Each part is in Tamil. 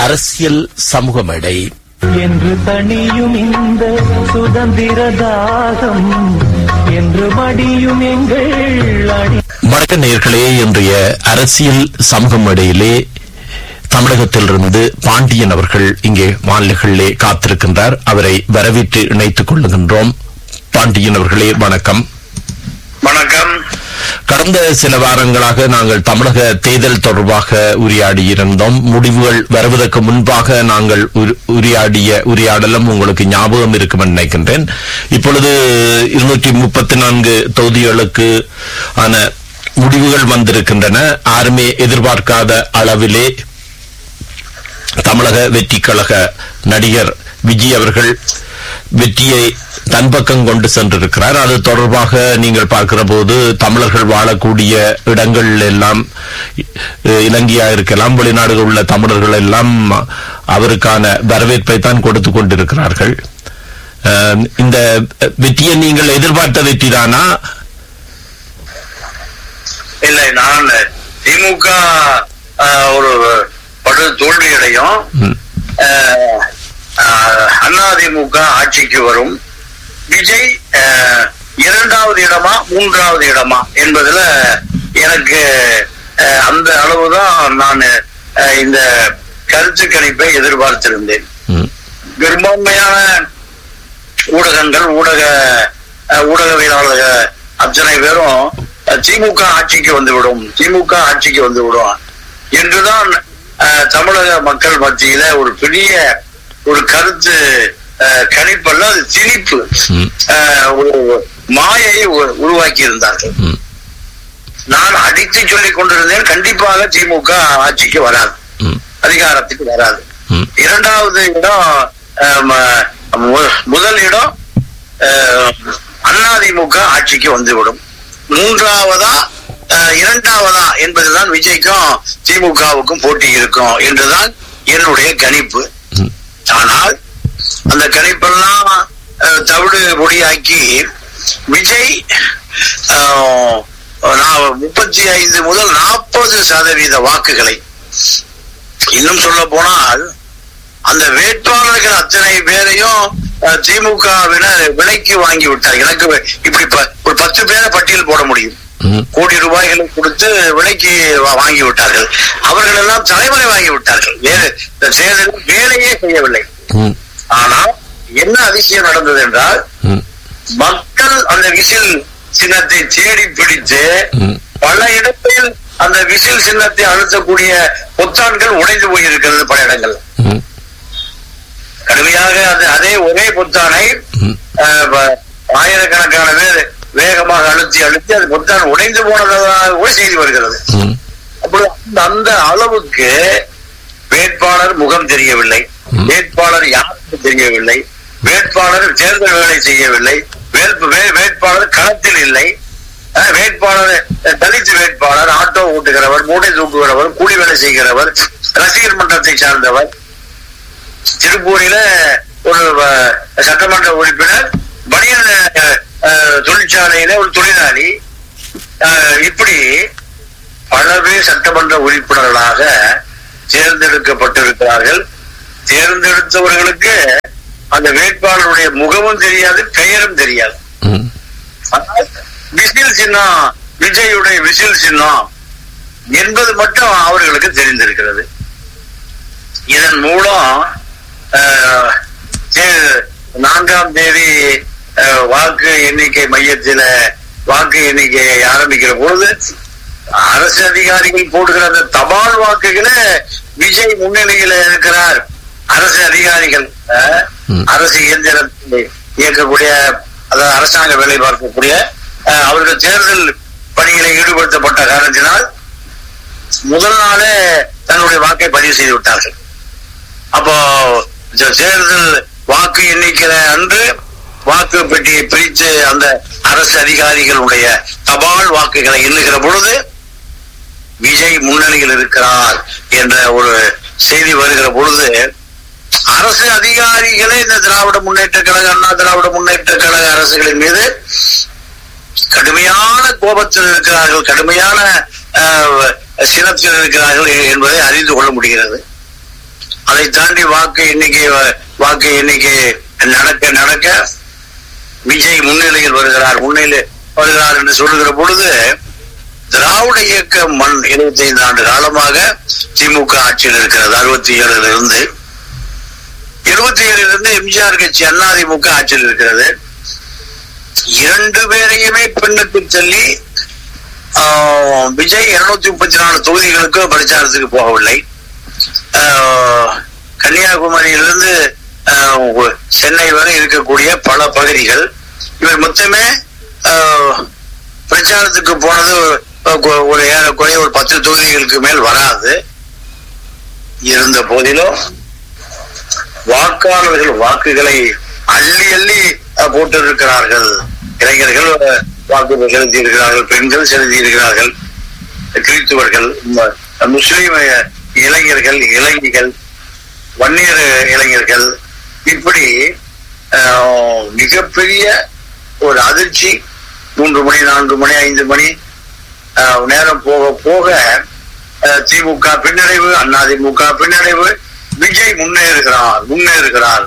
அரசியல் சமூக மேடை என்று தனியும் இந்த சுதந்திர தாகம் என்று மடியும் எங்கள் அடி வணக்க நேயர்களே இன்றைய அரசியல் சமூக மேடையிலே தமிழகத்திலிருந்து பாண்டியன் அவர்கள் இங்கே வானிலைகளிலே காத்திருக்கின்றார் அவரை வரவேற்று இணைத்துக் கொள்ளுகின்றோம் பாண்டியன் அவர்களே வணக்கம் வணக்கம் கடந்த சில வாரங்களாக நாங்கள் தமிழக தேர்தல் தொடர்பாக உரையாடியிருந்தோம் முடிவுகள் வருவதற்கு முன்பாக நாங்கள் உரு- உரையாடிய உரையாடலும் உங்களுக்கு ஞாபகம் இருக்கும் என்று நினைக்கின்றேன் இப்பொழுது இருநூற்றி முப்பத்தி நான்கு தொகுதிகளுக்கு ஆன முடிவுகள் வந்திருக்கின்றன யாருமே எதிர்பார்க்காத அளவிலே தமிழக வெற்றி கழக நடிகர் விஜய் அவர்கள் வெற்றியை தன் பக்கம் கொண்டு சென்றிருக்கிறார் அது தொடர்பாக நீங்கள் பார்க்கிற போது தமிழர்கள் வாழக்கூடிய இடங்கள் எல்லாம் அஹ், இலங்கையா இருக்கலாம் வெளிநாடுகள் உள்ள தமிழர்கள் எல்லாம் அவருக்கான வரவேற்பை தான் கொடுத்து கொண்டிருக்கிறார்கள் அஹ், இந்த வெற்றியை நீங்கள் எதிர்பார்த்த வெற்றிதானா இல்லை நான் திமுக ஆஹ், ஒரு படு தோல்வியடையும் ம், ஆஹ், ஆஹ், அதிமுக ஆட்சிக்கு வரும் விஜய் ஆஹ், இரண்டாவது இடமா மூன்றாவது இடமா என்பதுல எனக்கு ஆஹ், அந்த அளவுதான் நான் ஆஹ், இந்த கருத்து கணிப்பை எதிர்பார்த்திருந்தேன் ம், பெரும்பான்மையான ஊடகங்கள் ஊடக அஹ், ஊடகவியலாளர்கள் அத்தனை பேரும் அஹ், திமுக ஆட்சிக்கு வந்துவிடும் திமுக ஆட்சிக்கு வந்துவிடும் என்றுதான் அஹ், தமிழக மக்கள் மத்தியில ஒரு பெரிய ஒரு கருத்து அஹ், கணிப்பல்ல அது திணிப்பு ம். அஹ், ஒரு மாயையை உ- உருவாக்கி இருந்தார்கள் ம். நான் அடித்து சொல்லிக் கொண்டிருந்தேன் கண்டிப்பாக திமுக ஆட்சிக்கு வராது ம், அதிகாரத்துக்கு வராது ம், இரண்டாவது இடம் அஹ், ம- மு- முதல் இடம் அஹ், அதிமுக ஆட்சிக்கு வந்துவிடும் மூன்றாவதா அஹ், இரண்டாவதா என்பதுதான் விஜய்க்கும் திமுகவுக்கும் போட்டி இருக்கும் என்றுதான் என்னுடைய கணிப்பு ம். ஆனால் அந்த கணிப்பெல்லாம் அஹ், தவிடு பொடியாக்கி விஜய் அஹ், நான் முப்பத்தி ஐந்து முதல் நாற்பது சதவீத வாக்குகளை இன்னும் சொல்ல போனால் அந்த வேட்பாளர்கள் அத்தனை பேரையும் அஹ், திமுகவினர் விலைக்கு வாங்கி விட்டார் எனக்கு இப்படி ப- ஒரு பத்து பேரை பட்டியல் போட முடியும் ம், கோடி ரூபாய்களை கொடுத்து விலைக்கு வா- வாங்கி விட்டார்கள் அவர்கள் எல்லாம் தலைமுறை வாங்கி விட்டார்கள் வேறு இந்த தேர்தலில் வேலையே செய்யவில்லை ம், ஆனால் என்ன அதிசயம் நடந்தது என்றால் ம், மக்கள் அந்த விசில் சின்னத்தை தேடி பிடித்து ம். பல இடத்தில் அந்த விசில் சின்னத்தை அழுத்தக்கூடிய பொத்தான்கள் உடைந்து போயிருக்கிறது பல இடங்கள் ம், கடுமையாக அது அதே ஒரே பொத்தானை ம். அஹ், ப- ஆயிரக்கணக்கான பேர் வேகமாக அழுத்தி அழுத்தி அது பொத்தான் உடைந்து போனதாக கூட செய்தி வருகிறது ம், அப்படி அந்த- அந்த அளவுக்கு வேட்பாளர் முகம் தெரியவில்லை ம். வேட்பாளர் யாருக்கு தெரியவில்லை வேட்பாளர் தேர்தல் வேலை செய்யவில்லை வேட்பு- வே- வேட்பாளர் களத்தில் இல்லை அஹ், வேட்பாளர் அஹ், தலித் வேட்பாளர் ஆட்டோ ஓட்டுகிறவர் மூட்டை தூக்குகிறவர் கூலி வேலை செய்கிறவர் ரசிகர் மன்றத்தை சார்ந்தவர் திருப்பூரில ஒரு அஹ், சட்டமன்ற உறுப்பினர் பனியன் அஹ், அஹ், தொழிற்சாலையில ஒரு தொழிலாளி அஹ், இப்படி பல பேர் சட்டமன்ற உறுப்பினர்களாக தேர்ந்தெடுக்கப்பட்டிருக்கிறார்கள் தேர்ந்தெடுத்தவர்களுக்கு அந்த வேட்பாளருடைய முகமும் தெரியாது பெயரும் தெரியாது ம். ஆனால் விசில் சின்னம் விஜயுடைய விசில் சின்னம் என்பது மட்டும் அவர்களுக்கு தெரிந்திருக்கிறது இதன் மூலம் அஹ், தே- நான்காம் தேதி அஹ், வாக்கு எண்ணிக்கை மையத்தில வாக்கு எண்ணிக்கையை ஆரம்பிக்கிற பொழுது அரசு அதிகாரிகள் போடுகிற அந்த தபால் வாக்குகளை விஜய் முன்னிலையில இருக்கிறார் அரசு அதிகாரிகள் அஹ், ம். அரசு இயந்திரத்தை இயக்கக்கூடிய அதாவது அரசாங்க வேலை பார்க்கக்கூடிய அஹ், அவர்கள் தேர்தல் பணிகளை ஈடுபடுத்தப்பட்ட காரணத்தினால் முதல் நாளே தன்னுடைய வாக்கை பதிவு செய்து விட்டார்கள் அப்போ இந்த தேர்தல் வாக்கு எண்ணிக்கிற அன்று வாக்கு பெட்டியை பிரித்து அந்த அரசு அதிகாரிகளுடைய தபால் வாக்குகளை எண்ணுகிற பொழுது விஜய் முன்னணியில் இருக்கிறார் என்ற ஒரு செய்தி வருகிற பொழுது அரசு அதிகாரிகளே இந்த திராவிட முன்னேற்ற கழக அண்ணா திராவிட முன்னேற்ற கழக அரசுகளின் மீது கடுமையான கோபத்தில் இருக்கிறார்கள் கடுமையான அஹ், சினத்தில் இருக்கிறார்கள் என்பதை அறிந்து கொள்ள முடிகிறது அதை தாண்டி வாக்கு எண்ணிக்கை வாக்கு எண்ணிக்கை நடக்க நடக்க விஜய் முன்னிலையில் வருகிறார் முன்னிலை வருகிறார் என்று சொல்லுகிற பொழுது திராவிட இயக்க மண் 25 ஆண்டு காலமாக திமுக ஆட்சியில் இருக்கிறது அறுபத்தி ஏழுல இருந்து இருபத்தி ஏழுல இருந்து எம்ஜிஆர் கட்சி அதிமுக ஆட்சியில் இருக்கிறது இரண்டு பேரையுமே பின்னுக்கு தள்ளி ஆஹ், விஜய் இருநூத்தி முப்பத்தி நாலு தொகுதிகளுக்கு பிரச்சாரத்துக்கு போகவில்லை ஆஹ், கன்னியாகுமரியிலிருந்து ஆஹ், சென்னை வரை இருக்கக்கூடிய பல பகுதிகள் இவர் மொத்தமே ஆஹ், பிரச்சாரத்துக்கு போனது ஒரு- ஒரு ஏறக்குறைய ஒரு பத்து தொகுதிகளுக்கு மேல் வராது இருந்த போதிலும் வாக்காளர்கள் வாக்குகளை அள்ளி அள்ளி அஹ், போட்டிருக்கிறார்கள் இளைஞர்கள் அஹ், வாக்கு செலுத்தி இருக்கிறார்கள் பெண்கள் செலுத்தி இருக்கிறார்கள் கிறிஸ்துவர்கள் ம- முஸ்லிம் அஹ், இளைஞர்கள் இளைஞர்கள் வன்னியர் இளைஞர்கள் இப்படி அஹ், மிகப்பெரிய ஒரு அதிர்ச்சி மூன்று மணி நான்கு மணி ஐந்து மணி அஹ், நேரம் போக போக அஹ், திமுக பின்னடைவு அதிமுக பின்னடைவு விஜய் முன்னேறுகிறார் முன்னேறுகிறார்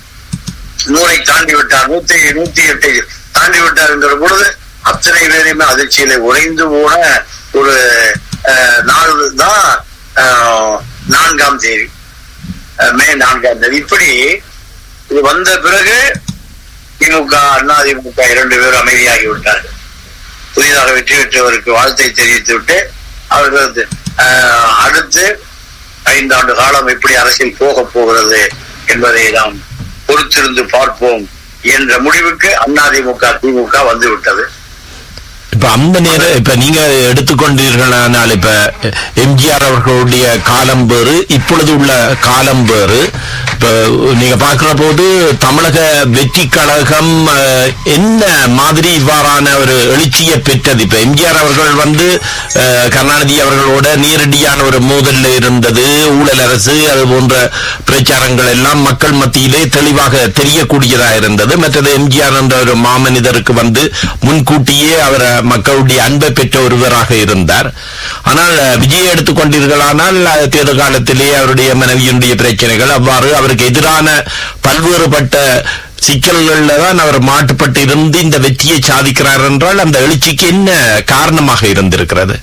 நூறை தாண்டி விட்டார் நூத்தி நூத்தி எட்டை தாண்டி விட்டார் என்கிற பொழுது அத்தனை பேரையுமே அதிர்ச்சியில உறைந்து போன ஒரு அஹ், நாள் தான் அஹ், நான்காம் தேதி அஹ், மே நான்காம் தேதி இப்படி இது வந்த பிறகு திமுக அதிமுக இரண்டு பேரும் அமைதியாகி விட்டார்கள் புதிதாக வெற்றி பெற்றவருக்கு வாழ்த்தை தெரிவித்து விட்டு அவர்கள் அஹ், அடுத்து ஐந்தாண்டு காலம் எப்படி அரசியல் போக போகிறது என்பதை நாம் பொறுத்திருந்து பார்ப்போம் என்ற முடிவுக்கு அதிமுக திமுக வந்து விட்டது இப்ப அந்த நேரம் இப்ப நீங்க எடுத்துக்கொண்டீர்களானால் இப்ப எம்ஜிஆர் அவர்களுடைய காலம் வேறு இப்பொழுது உள்ள காலம் வேறு இப்ப நீங்க பார்க்கிற போது தமிழக வெற்றி கழகம் அஹ், என்ன மாதிரி இவ்வாறான ஒரு எழுச்சியை பெற்றது இப்ப எம்ஜிஆர் அவர்கள் வந்து அஹ், கருணாநிதி அவர்களோட நேரடியான ஒரு மோதல்ல இருந்தது ஊழல் அரசு அது போன்ற பிரச்சாரங்கள் எல்லாம் மக்கள் மத்தியிலே தெளிவாக தெரியக்கூடியதா இருந்தது மற்றது எம்ஜிஆர் என்ற ஒரு மாமனிதருக்கு வந்து முன்கூட்டியே அவரை மக்களுடைய அன்பை பெற்ற ஒருவராக இருந்தார் ஆனால் அஹ், விஜய் எடுத்துக்கொண்டீர்களானால் அஹ், தேர்தல் காலத்திலே அவருடைய மனைவியினுடைய பிரச்சனைகள் அவ்வாறு அவருக்கு எதிரான பல்வேறுபட்ட சிக்கல்கள்ல தான் அவர் மாட்டுப்பட்டு இருந்து இந்த வெற்றியை சாதிக்கிறார் என்றால் அந்த எழுச்சிக்கு என்ன காரணமாக இருந்திருக்கிறது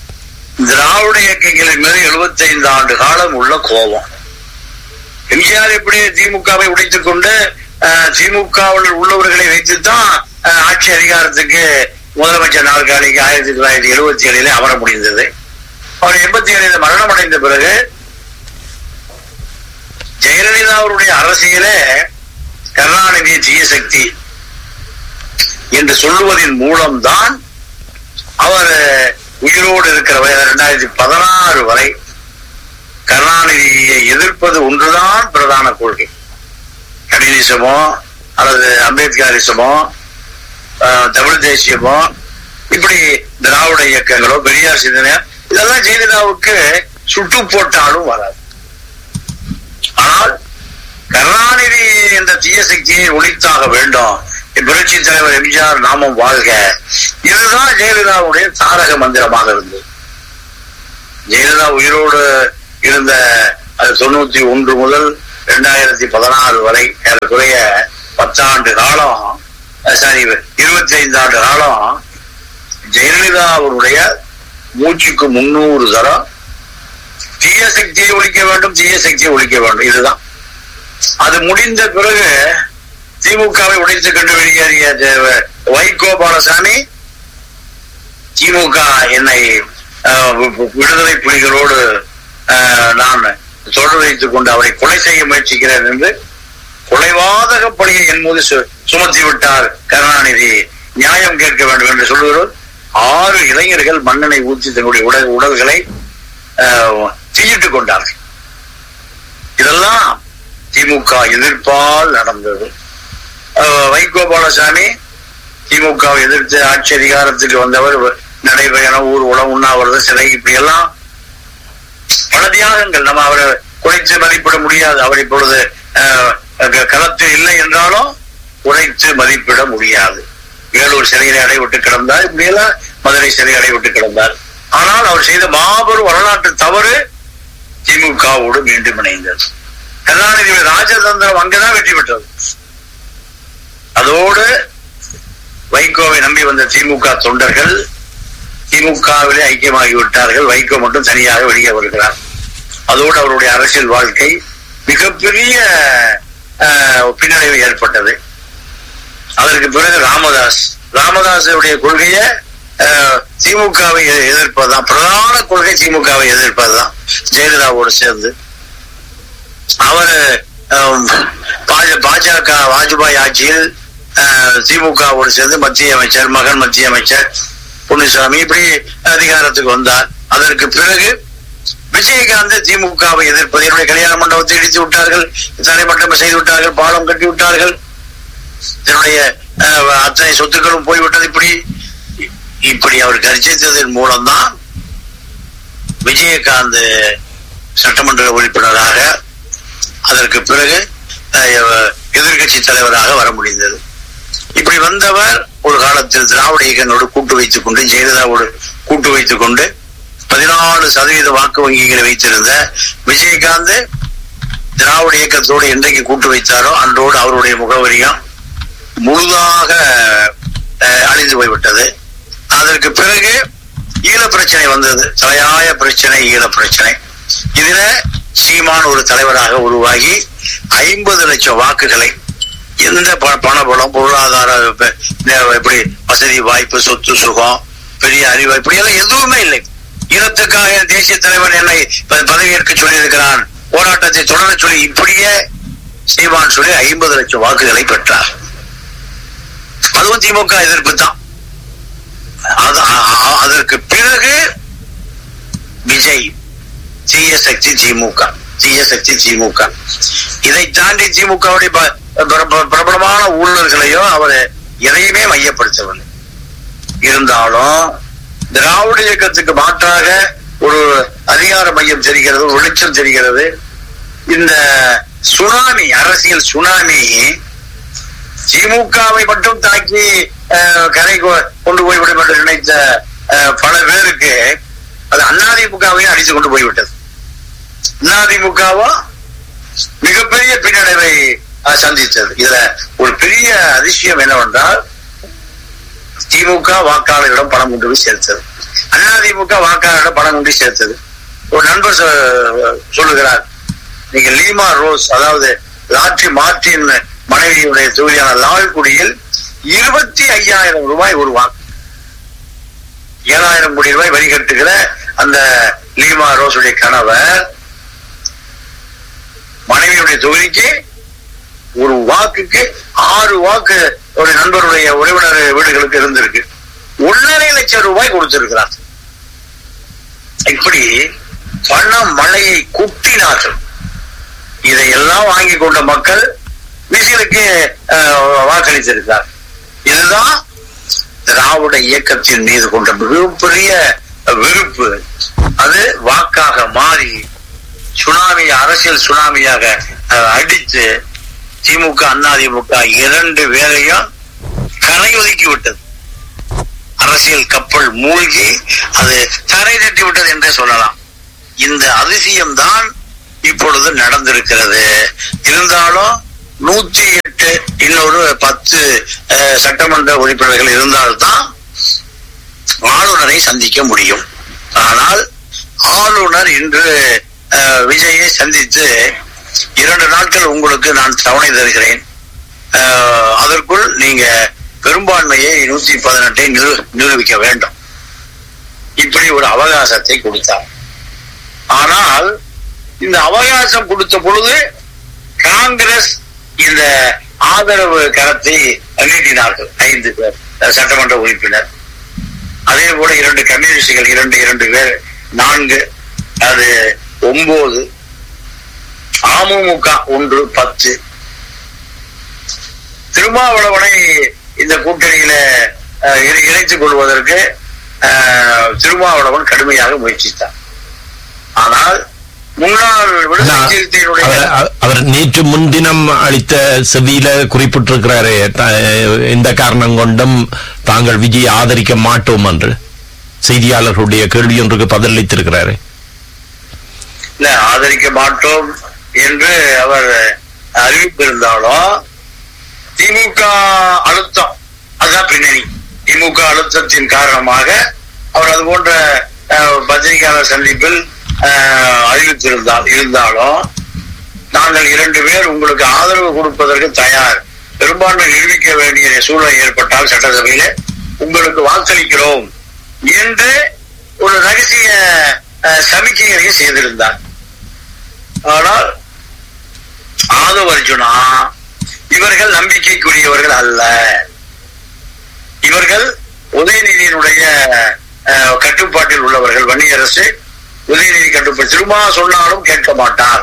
திராவிட இயக்கங்களின் மீது 75 ஆண்டு காலம் உள்ள கோபம் எம்ஜிஆர் எப்படி திமுகவை உடைத்துக் கொண்டு அஹ், திமுகவில் உள்ளவர்களை வைத்துத்தான் அஹ், ஆட்சி அதிகாரத்துக்கு முதலமைச்சர் நாற்காலிக்கு ஆயிரத்தி தொள்ளாயிரத்தி எழுபத்தி ஏழிலே அமர முடிந்தது அவர் எண்பத்தி ஏழில் மரணம் அடைந்த பிறகு ஜெயலலிதா அவருடைய அரசியலே கருணாநிதி தீய சக்தி என்று சொல்லுவதன் மூலம்தான் அவர் உயிரோடு இருக்கிற வரை இரண்டாயிரத்தி பதினாறு வரை கருணாநிதியை எதிர்ப்பது ஒன்றுதான் பிரதான கொள்கை கம்யூனிசமோ அல்லது அம்பேத்கரிசமோ ஆஹ், தமிழ் தேசியமோ இப்படி திராவிட இயக்கங்களோ பெரியார் சிந்தனையோ இதெல்லாம் ஜெயலலிதாவுக்கு சுட்டு போட்டாலும் வராது ஆனால் கருணாநிதி என்ற தீய சக்தியை ஒழித்தாக வேண்டும் புரட்சி தலைவர் எம்ஜிஆர் நாமம் வாழ்க இதுதான் ஜெயலலிதாவுடைய தாரக மந்திரமாக இருந்தது ஜெயலலிதா உயிரோடு இருந்த அது தொண்ணூத்தி ஒன்று முதல் இரண்டாயிரத்தி பதினாறு வரை ஏறக்குறைய பத்தாண்டு காலம் சாரி இருபத்தி ஐந்து ஆண்டு காலம் ஜெயலலிதா அவருடைய மூச்சுக்கு முன்னூறு தரம் தீய சக்தியை ஒழிக்க வேண்டும் தீய சக்தியை ஒழிக்க வேண்டும் இதுதான் அது முடிந்த பிறகு திமுகவை உடைத்துக் கொண்டு வெளியேறிய ஜெ- வைகோ பாலசாமி திமுக என்னை அஹ், வி- வி- விடுதலை புலிகளோடு அஹ், நான் தொடர் வைத்துக் கொண்டு அவரை கொலை செய்ய முயற்சிக்கிறேன் என்று கொலைவாதக பணியை என் மீது சு- சுமத்தி விட்டார் கருணாநிதி நியாயம் கேட்க வேண்டும் என்று சொல்லுகிறோம் ஆறு இளைஞர்கள் மண்ணெண்ணை ஊற்றி தன்னுடைய உடல் உடல்களை அஹ், தீயிட்டுக் கொண்டார்கள் இதெல்லாம் திமுக எதிர்ப்பால் நடந்தது அஹ், வைகோ பாலசாமி திமுகவை எதிர்த்து ஆட்சி அதிகாரத்துக்கு வந்தவர் நடைபயணம் ஊர் உணவு உண்ணாவிரத சிலை இப்படி எல்லாம் பல தியாகங்கள் நம்ம அவரை குறைத்து மதிப்பிட முடியாது அவர் இப்பொழுது அஹ், க- களத்தில் இல்லை என்றாலும் குறைத்து மதிப்பிட முடியாது வேலூர் சிறையிலே அடைவிட்டு கிடந்தார் இப்படியெல்லாம் மதுரை சிறை அடைவிட்டு கிடந்தார் ஆனால் அவர் செய்த மாபெரும் வரலாற்று தவறு திமுகவோடு மீண்டும் இணைந்தது கருணாநிதி ராஜதந்திரம் அங்கதான் வெற்றி பெற்றது அதோடு வைகோவை நம்பி வந்த திமுக தொண்டர்கள் திமுகவிலே ஐக்கியமாகி விட்டார்கள் வைகோ மட்டும் தனியாக வெளியே வருகிறார் அதோடு அவருடைய அரசியல் வாழ்க்கை மிகப்பெரிய அஹ், பின்னடைவு ஏற்பட்டது அதற்கு பிறகு ராமதாஸ் ராமதாஸுடைய கொள்கையை அஹ், திமுகவை எ- எதிர்ப்பதுதான் பிரதான கொள்கை திமுகவை எதிர்ப்பதுதான் ஜெயலலிதாவோடு சேர்ந்து அவர் பாஜக வாஜ்பாய் ஆட்சியில் அஹ், திமுகவோடு சேர்ந்து மத்திய அமைச்சர் மகன் மத்திய அமைச்சர் பொன்னுசாமி இப்படி அதிகாரத்துக்கு வந்தார் அதற்கு பிறகு விஜயகாந்த் திமுகவை எதிர்ப்பது என்னுடைய கல்யாண மண்டபத்தை இடித்து விட்டார்கள் தரைமட்டம் செய்து விட்டார்கள் பாலம் கட்டி விட்டார்கள் என்னுடைய அஹ், அத்தனை சொத்துக்களும் போய்விட்டது இப்படி இப்படி அவர் கர்ஜித்ததன் மூலம்தான் விஜயகாந்த் சட்டமன்ற உறுப்பினராக அதற்கு பிறகு எதிர்கட்சி தலைவராக வர முடிந்தது இப்படி வந்தவர் ஒரு காலத்தில் திராவிட இயக்கங்களோடு கூட்டு வைத்துக் கொண்டு ஜெயலலிதாவோடு கூட்டு வைத்துக் கொண்டு பதினாலு சதவீத வாக்கு வங்கிகளை வைத்திருந்த விஜயகாந்த் திராவிட இயக்கத்தோடு என்றைக்கு கூட்டு வைத்தாரோ அன்றோடு அவருடைய முகவரியும் முழுதாக அஹ், அழிந்து போய்விட்டது அதற்கு பிறகு ஈழ பிரச்சனை வந்தது தலையாய பிரச்சனை ஈழ பிரச்சனை இதுல சீமான் ஒரு தலைவராக உருவாகி ஐம்பது லட்சம் வாக்குகளை எந்த ப- பணபலம் பொருளாதார ப- நே- எப்படி வசதி வாய்ப்பு சொத்து சுகம் பெரிய அறிவு இப்படி எல்லாம் எதுவுமே இல்லை ஈழத்துக்காக என் தேசிய தலைவர் என்னை ப- பதவியேற்க சொல்லியிருக்கிறான் போராட்டத்தை தொடர சொல்லி இப்படியே சீமான் சொல்லி ஐம்பது லட்சம் வாக்குகளை பெற்றார் அதுவும் திமுக எதிர்ப்பு தான் அது அ- அ- அதற்கு பிறகு விஜய் தீய சக்தி திமுக தீய சக்தி திமுக இதை தாண்டி திமுகவுடைய ப- பிர- பிர- பிரபலமான ஊழல்களையோ அவர் எதையுமே மையப்படுத்தவில்லை இருந்தாலும் திராவிட இயக்கத்துக்கு மாற்றாக ஒரு அதிகார மையம் தெரிகிறது ஒரு வெளிச்சம் தெரிகிறது இந்த சுனாமி அரசியல் சுனாமி திமுகவை மட்டும் தாக்கி அஹ், கரை கொ- கொண்டு போய்விடும் என்று நினைத்த அஹ், பல பேருக்கு அது அதிமுகவையும் அடித்து கொண்டு போய்விட்டது அதிமுகவும் மிகப்பெரிய பின்னடைவை அஹ், சந்தித்தது இதுல ஒரு பெரிய அதிசயம் என்னவென்றால் திமுக வாக்காளர்களிடம் பணம் கொண்டு போய் சேர்த்தது அதிமுக வாக்காளரிடம் பணம் கொண்டு போய் சேர்த்தது ஒரு நண்பர் சொ- சொல்லுகிறார் நீங்க லீமா ரோஸ் அதாவது லாட்ரி மார்டின் மனைவியுடைய தொகுதியான லால்குடியில் இருபத்தி ஐயாயிரம் ரூபாய் ஒரு வாக்கு ஏழாயிரம் கோடி ரூபாய் வரி கட்டுகிற அந்த லீமா ரோஸுடைய கணவர் மனைவியுடைய தொகுதிக்கு ஒரு வாக்குக்கு ஆறு வாக்கு ஒரு நண்பருடைய உறவினர் வீடுகளுக்கு இருந்திருக்கு ஒன்றரை லட்சம் ரூபாய் கொடுத்திருக்கிறார் இப்படி பண மழையை குட்டினார்கள் இதையெல்லாம் வாங்கி கொண்ட மக்கள் விசிலுக்கு அஹ், வாக்களித்திருக்கிறார் இதுதான் திராவிட இயக்கத்தின் மீது கொண்ட மிகப்பெரிய வெறுப்பு அது வாக்காக மாறி சுனாமி அரசியல் சுனாமியாக அஹ், அடித்து திமுக அதிமுக இரண்டு பேரையும் கரை ஒதுக்கி விட்டது அரசியல் கப்பல் மூழ்கி அது தரை தட்டி விட்டது என்றே சொல்லலாம் இந்த அதிசயம்தான் இப்பொழுது நடந்திருக்கிறது இருந்தாலும் நூத்தி எட்டு இன்னொரு பத்து அஹ், சட்டமன்ற உறுப்பினர்கள் இருந்தால்தான் ஆளுநரை சந்திக்க முடியும் ஆனால் ஆளுநர் இன்று அஹ், விஜயை சந்தித்து இரண்டு நாட்கள் உங்களுக்கு நான் தவணை தருகிறேன் அஹ், அதற்குள் நீங்க பெரும்பான்மையை நூத்தி பதினெட்டை நிரு- நிரூபிக்க வேண்டும் இப்படி ஒரு அவகாசத்தை கொடுத்தார் ஆனால் இந்த அவகாசம் கொடுத்த பொழுது காங்கிரஸ் இந்த ஆதரவு கரத்தை நீட்டினார்கள் ஐந்து பேர் அஹ், சட்டமன்ற உறுப்பினர் அதே போல இரண்டு கம்யூனிஸ்டுகள் இரண்டு இரண்டு பேர் நான்கு அது ஒன்பது அமமுக ஒன்று பத்து திருமாவளவனை இந்த கூட்டணியில அஹ், இணை- இணைத்துக் கொள்வதற்கு அஹ், திருமாவளவன் கடுமையாக முயற்சித்தார் ஆனால் முன்னாள் விடுதலை சிறுத்தைகளுடைய அவர் அவர்- அவர் நேற்று முன்தினம் அளித்த செவியில குறிப்பிட்டிருக்கிறாரே த- இந்த காரணம் கொண்டும் தாங்கள் விஜய் ஆதரிக்க மாட்டோம் என்று செய்தியாளர்களுடைய கேள்வி ஒன்றுக்கு பதிலளித்திருக்கிறாரு இல்ல ஆதரிக்க மாட்டோம் என்று அவர் அறிவித்திருந்தாலும் திமுக அழுத்தம் அதுதான் பின்னணி திமுக அழுத்தத்தின் காரணமாக அவர் அது போன்ற அஹ், பத்திரிகையாளர் சந்திப்பில் அஹ், அறிவித்திருந்தால் இருந்தாலும் நாங்கள் இரண்டு பேர் உங்களுக்கு ஆதரவு கொடுப்பதற்கு தயார் பெரும்பான்மை நிரூபிக்க வேண்டிய சூழ்நிலை ஏற்பட்டால் சட்டசபையில உங்களுக்கு வாக்களிக்கிறோம் என்று ஒரு ரகசிய அஹ், சமிக்கைகளையும் செய்திருந்தார் ஆனால் ஆதவ அர்ஜுனா இவர்கள் நம்பிக்கைக்குரியவர்கள் அல்ல இவர்கள் உதயநிதியினுடைய அஹ், கட்டுப்பாட்டில் உள்ளவர்கள் வன்னியரசு உதயநிதி கட்டுப்பாடு திரும்ப சொன்னாலும் கேட்க மாட்டார்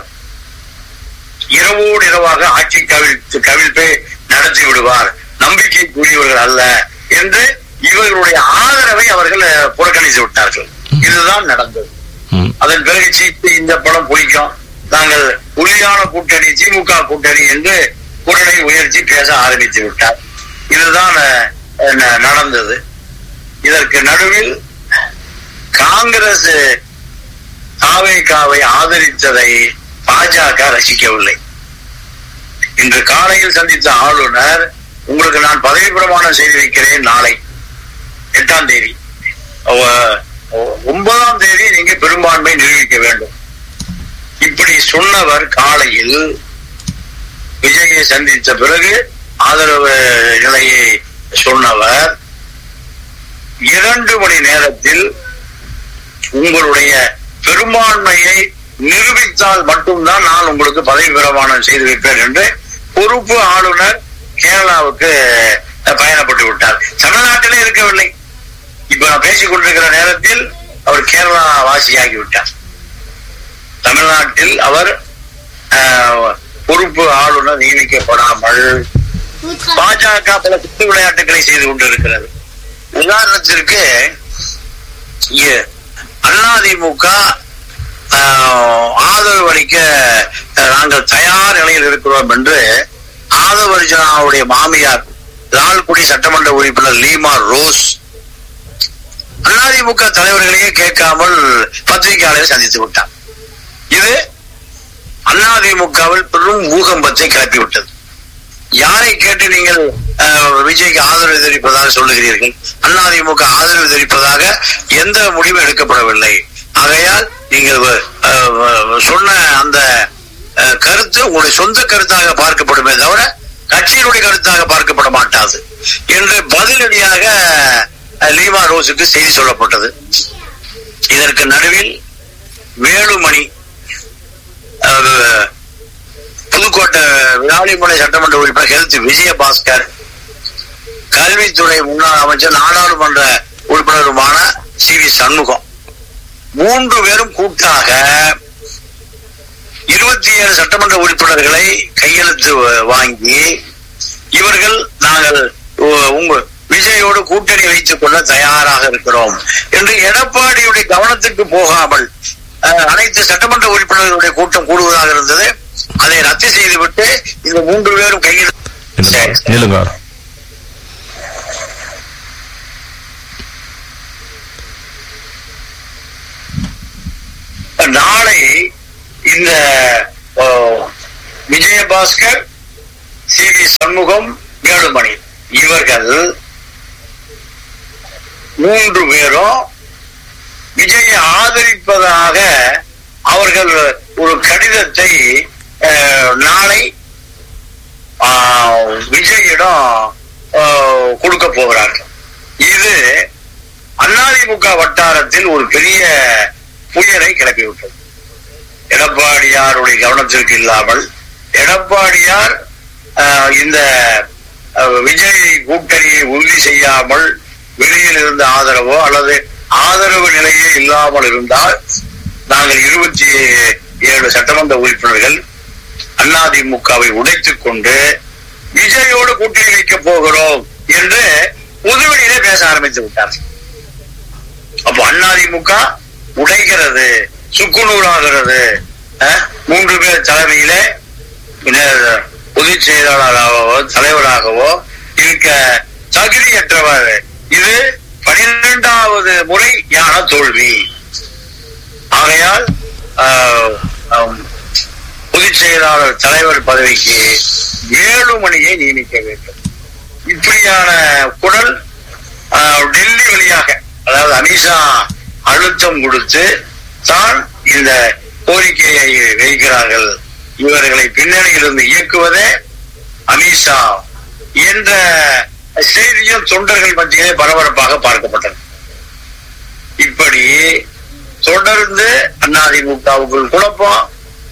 இரவோடு இரவாக ஆட்சி கவிழ்த்து கவிழ்ப்பை நடத்தி விடுவார் நம்பிக்கைக்குரியவர்கள் அல்ல என்று இவர்களுடைய ஆதரவை அவர்கள் அஹ், புறக்கணித்து விட்டார்கள் இதுதான் நடந்தது ம். அதன் பிறகு சீட்டு இந்த படம் பிடிக்கும் நாங்கள் உறுதியான கூட்டணி திமுக கூட்டணி என்று குரலை உயர்த்தி பேச ஆரம்பித்து விட்டார் இதுதான் அஹ், ந- நடந்தது இதற்கு நடுவில் காங்கிரஸ் தாவேகாவை ஆதரித்ததை பாஜக ரசிக்கவில்லை இன்று காலையில் சந்தித்த ஆளுநர் உங்களுக்கு நான் பதவி பிரமாணம் செய்து வைக்கிறேன் நாளை எட்டாம் தேதி அவ- ஒன்பதாம் தேதி நீங்க பெரும்பான்மை நிரூபிக்க வேண்டும் இப்படி சொன்னவர் காலையில் விஜயை சந்தித்த பிறகு ஆதரவு நிலையை சொன்னவர் இரண்டு மணி நேரத்தில் உங்களுடைய பெரும்பான்மையை நிரூபித்தால் மட்டும்தான் நான் உங்களுக்கு பதவி பிரமாணம் செய்து வைப்பேன் என்று பொறுப்பு ஆளுநர் கேரளாவுக்கு அஹ், பயணப்பட்டு விட்டார் தமிழ்நாட்டிலே இருக்கவில்லை இப்ப நான் பேசிக் கொண்டிருக்கிற நேரத்தில் அவர் கேரளா வாசியாகி விட்டார் தமிழ்நாட்டில் அவர் அஹ், பொறுப்பு ஆளுநர் நியமிக்கப்படாமல் பாஜக பல குத்து விளையாட்டுகளை செய்து கொண்டிருக்கிறது உதாரணத்திற்கு இங்கே அதிமுக ஆஹ், ஆதரவு அளிக்க அஹ், நாங்கள் தயார் நிலையில் இருக்கிறோம் என்று ஆதவ அர்ஜுனாவுடைய மாமியார் லால்குடி சட்டமன்ற உறுப்பினர் லீமா ரோஸ் அதிமுக தலைவர்களையே கேட்காமல் பத்திரிகையாளரை சந்தித்து விட்டார் இது அதிமுகவில் பெரும் பூகம்பத்தை கிளப்பிவிட்டது யாரை கேட்டு நீங்கள் அஹ், விஜய்க்கு ஆதரவு தெரிவிப்பதாக சொல்லுகிறீர்கள் அதிமுக ஆதரவு தெரிவிப்பதாக எந்த முடிவும் எடுக்கப்படவில்லை ஆகையால் நீங்கள் அஹ், சொன்ன அந்த அஹ், கருத்து உங்களுடைய சொந்த கருத்தாக பார்க்கப்படுமே தவிர கட்சியினுடைய கருத்தாக பார்க்கப்பட மாட்டாது என்று பதிலடியாக அஹ், லீமா ரோஸுக்கு செய்தி சொல்லப்பட்டது இதற்கு நடுவில் வேலுமணி அஹ், புதுக்கோட்டை விராலிமலை சட்டமன்ற உறுப்பினர் ஹெல்த் விஜயபாஸ்கர் கல்வித்துறை முன்னாள் அமைச்சர் நாடாளுமன்ற உறுப்பினருமான சி வி சண்முகம் மூன்று பேரும் கூட்டாக இருபத்தி ஏழு சட்டமன்ற உறுப்பினர்களை கையெழுத்து வ- வாங்கி இவர்கள் நாங்கள் உ- உங்க விஜயோடு கூட்டணி வைத்துக் கொள்ள தயாராக இருக்கிறோம் என்று எடப்பாடியுடைய கவனத்துக்கு போகாமல் அஹ், அனைத்து சட்டமன்ற உறுப்பினர்களுடைய கூட்டம் கூடுவதாக இருந்தது அதை ரத்து செய்துவிட்டு இந்த மூன்று பேரும் கையெழுத்து நில்லுங்க. நில்லுங்க நாளை இந்த ஓ, விஜயபாஸ்கர் சி வி சண்முகம் வேலுமணி இவர்கள் மூன்று பேரும் விஜயை ஆதரிப்பதாக அவர்கள் ஒரு கடிதத்தை அஹ், நாளை ஆஹ், விஜயிடம் ஆஹ், கொடுக்க போகிறார்கள் இது அதிமுக வட்டாரத்தில் ஒரு பெரிய புயலை கிளப்பிவிட்டது எடப்பாடியாருடைய கவனத்திற்கு இல்லாமல் எடப்பாடியார் ஆஹ், இந்த ஆஹ், விஜய் கூட்டணியை உறுதி செய்யாமல் வெளியில் இருந்த ஆதரவோ அல்லது ஆதரவு நிலையே இல்லாமல் இருந்தால் நாங்கள் இருபத்தி ஏழு சட்டமன்ற உறுப்பினர்கள் அதிமுகவை உடைத்துக் கொண்டு விஜயோடு கூட்டணி வைக்கப் போகிறோம் என்று பொதுவெளியிலே பேச ஆரம்பித்து விட்டார் அப்போ அதிமுக உடைகிறது சுக்குநூறாகிறது அஹ், மூன்று பேர் தலைமையிலே பின்னர் பொதுச் செயலாளராகவோ தலைவராகவோ இருக்க தகுதியற்றவர் இது பனிரெண்டாவது முறை யான தோல்வி ஆகையால் ஆஹ், ஆம், பொதுச் பொதுச் செயலாளர் தலைவர் பதவிக்கு வேலுமணியை நியமிக்க வேண்டும் இப்படியான குரல் ஆஹ், டெல்லி வழியாக அதாவது அமித்ஷா அழுத்தம் கொடுத்து தான் இந்த கோரிக்கையை வைக்கிறார்கள் இவர்களை பின்னணியிலிருந்து இயக்குவதே அமித்ஷா என்ற செய்தியும் தொண்டர்கள் மத்தியிலே பரபரப்பாக பார்க்கப்பட்டது இப்படி தொடர்ந்து அதிமுகவுக்குள் குழப்பம்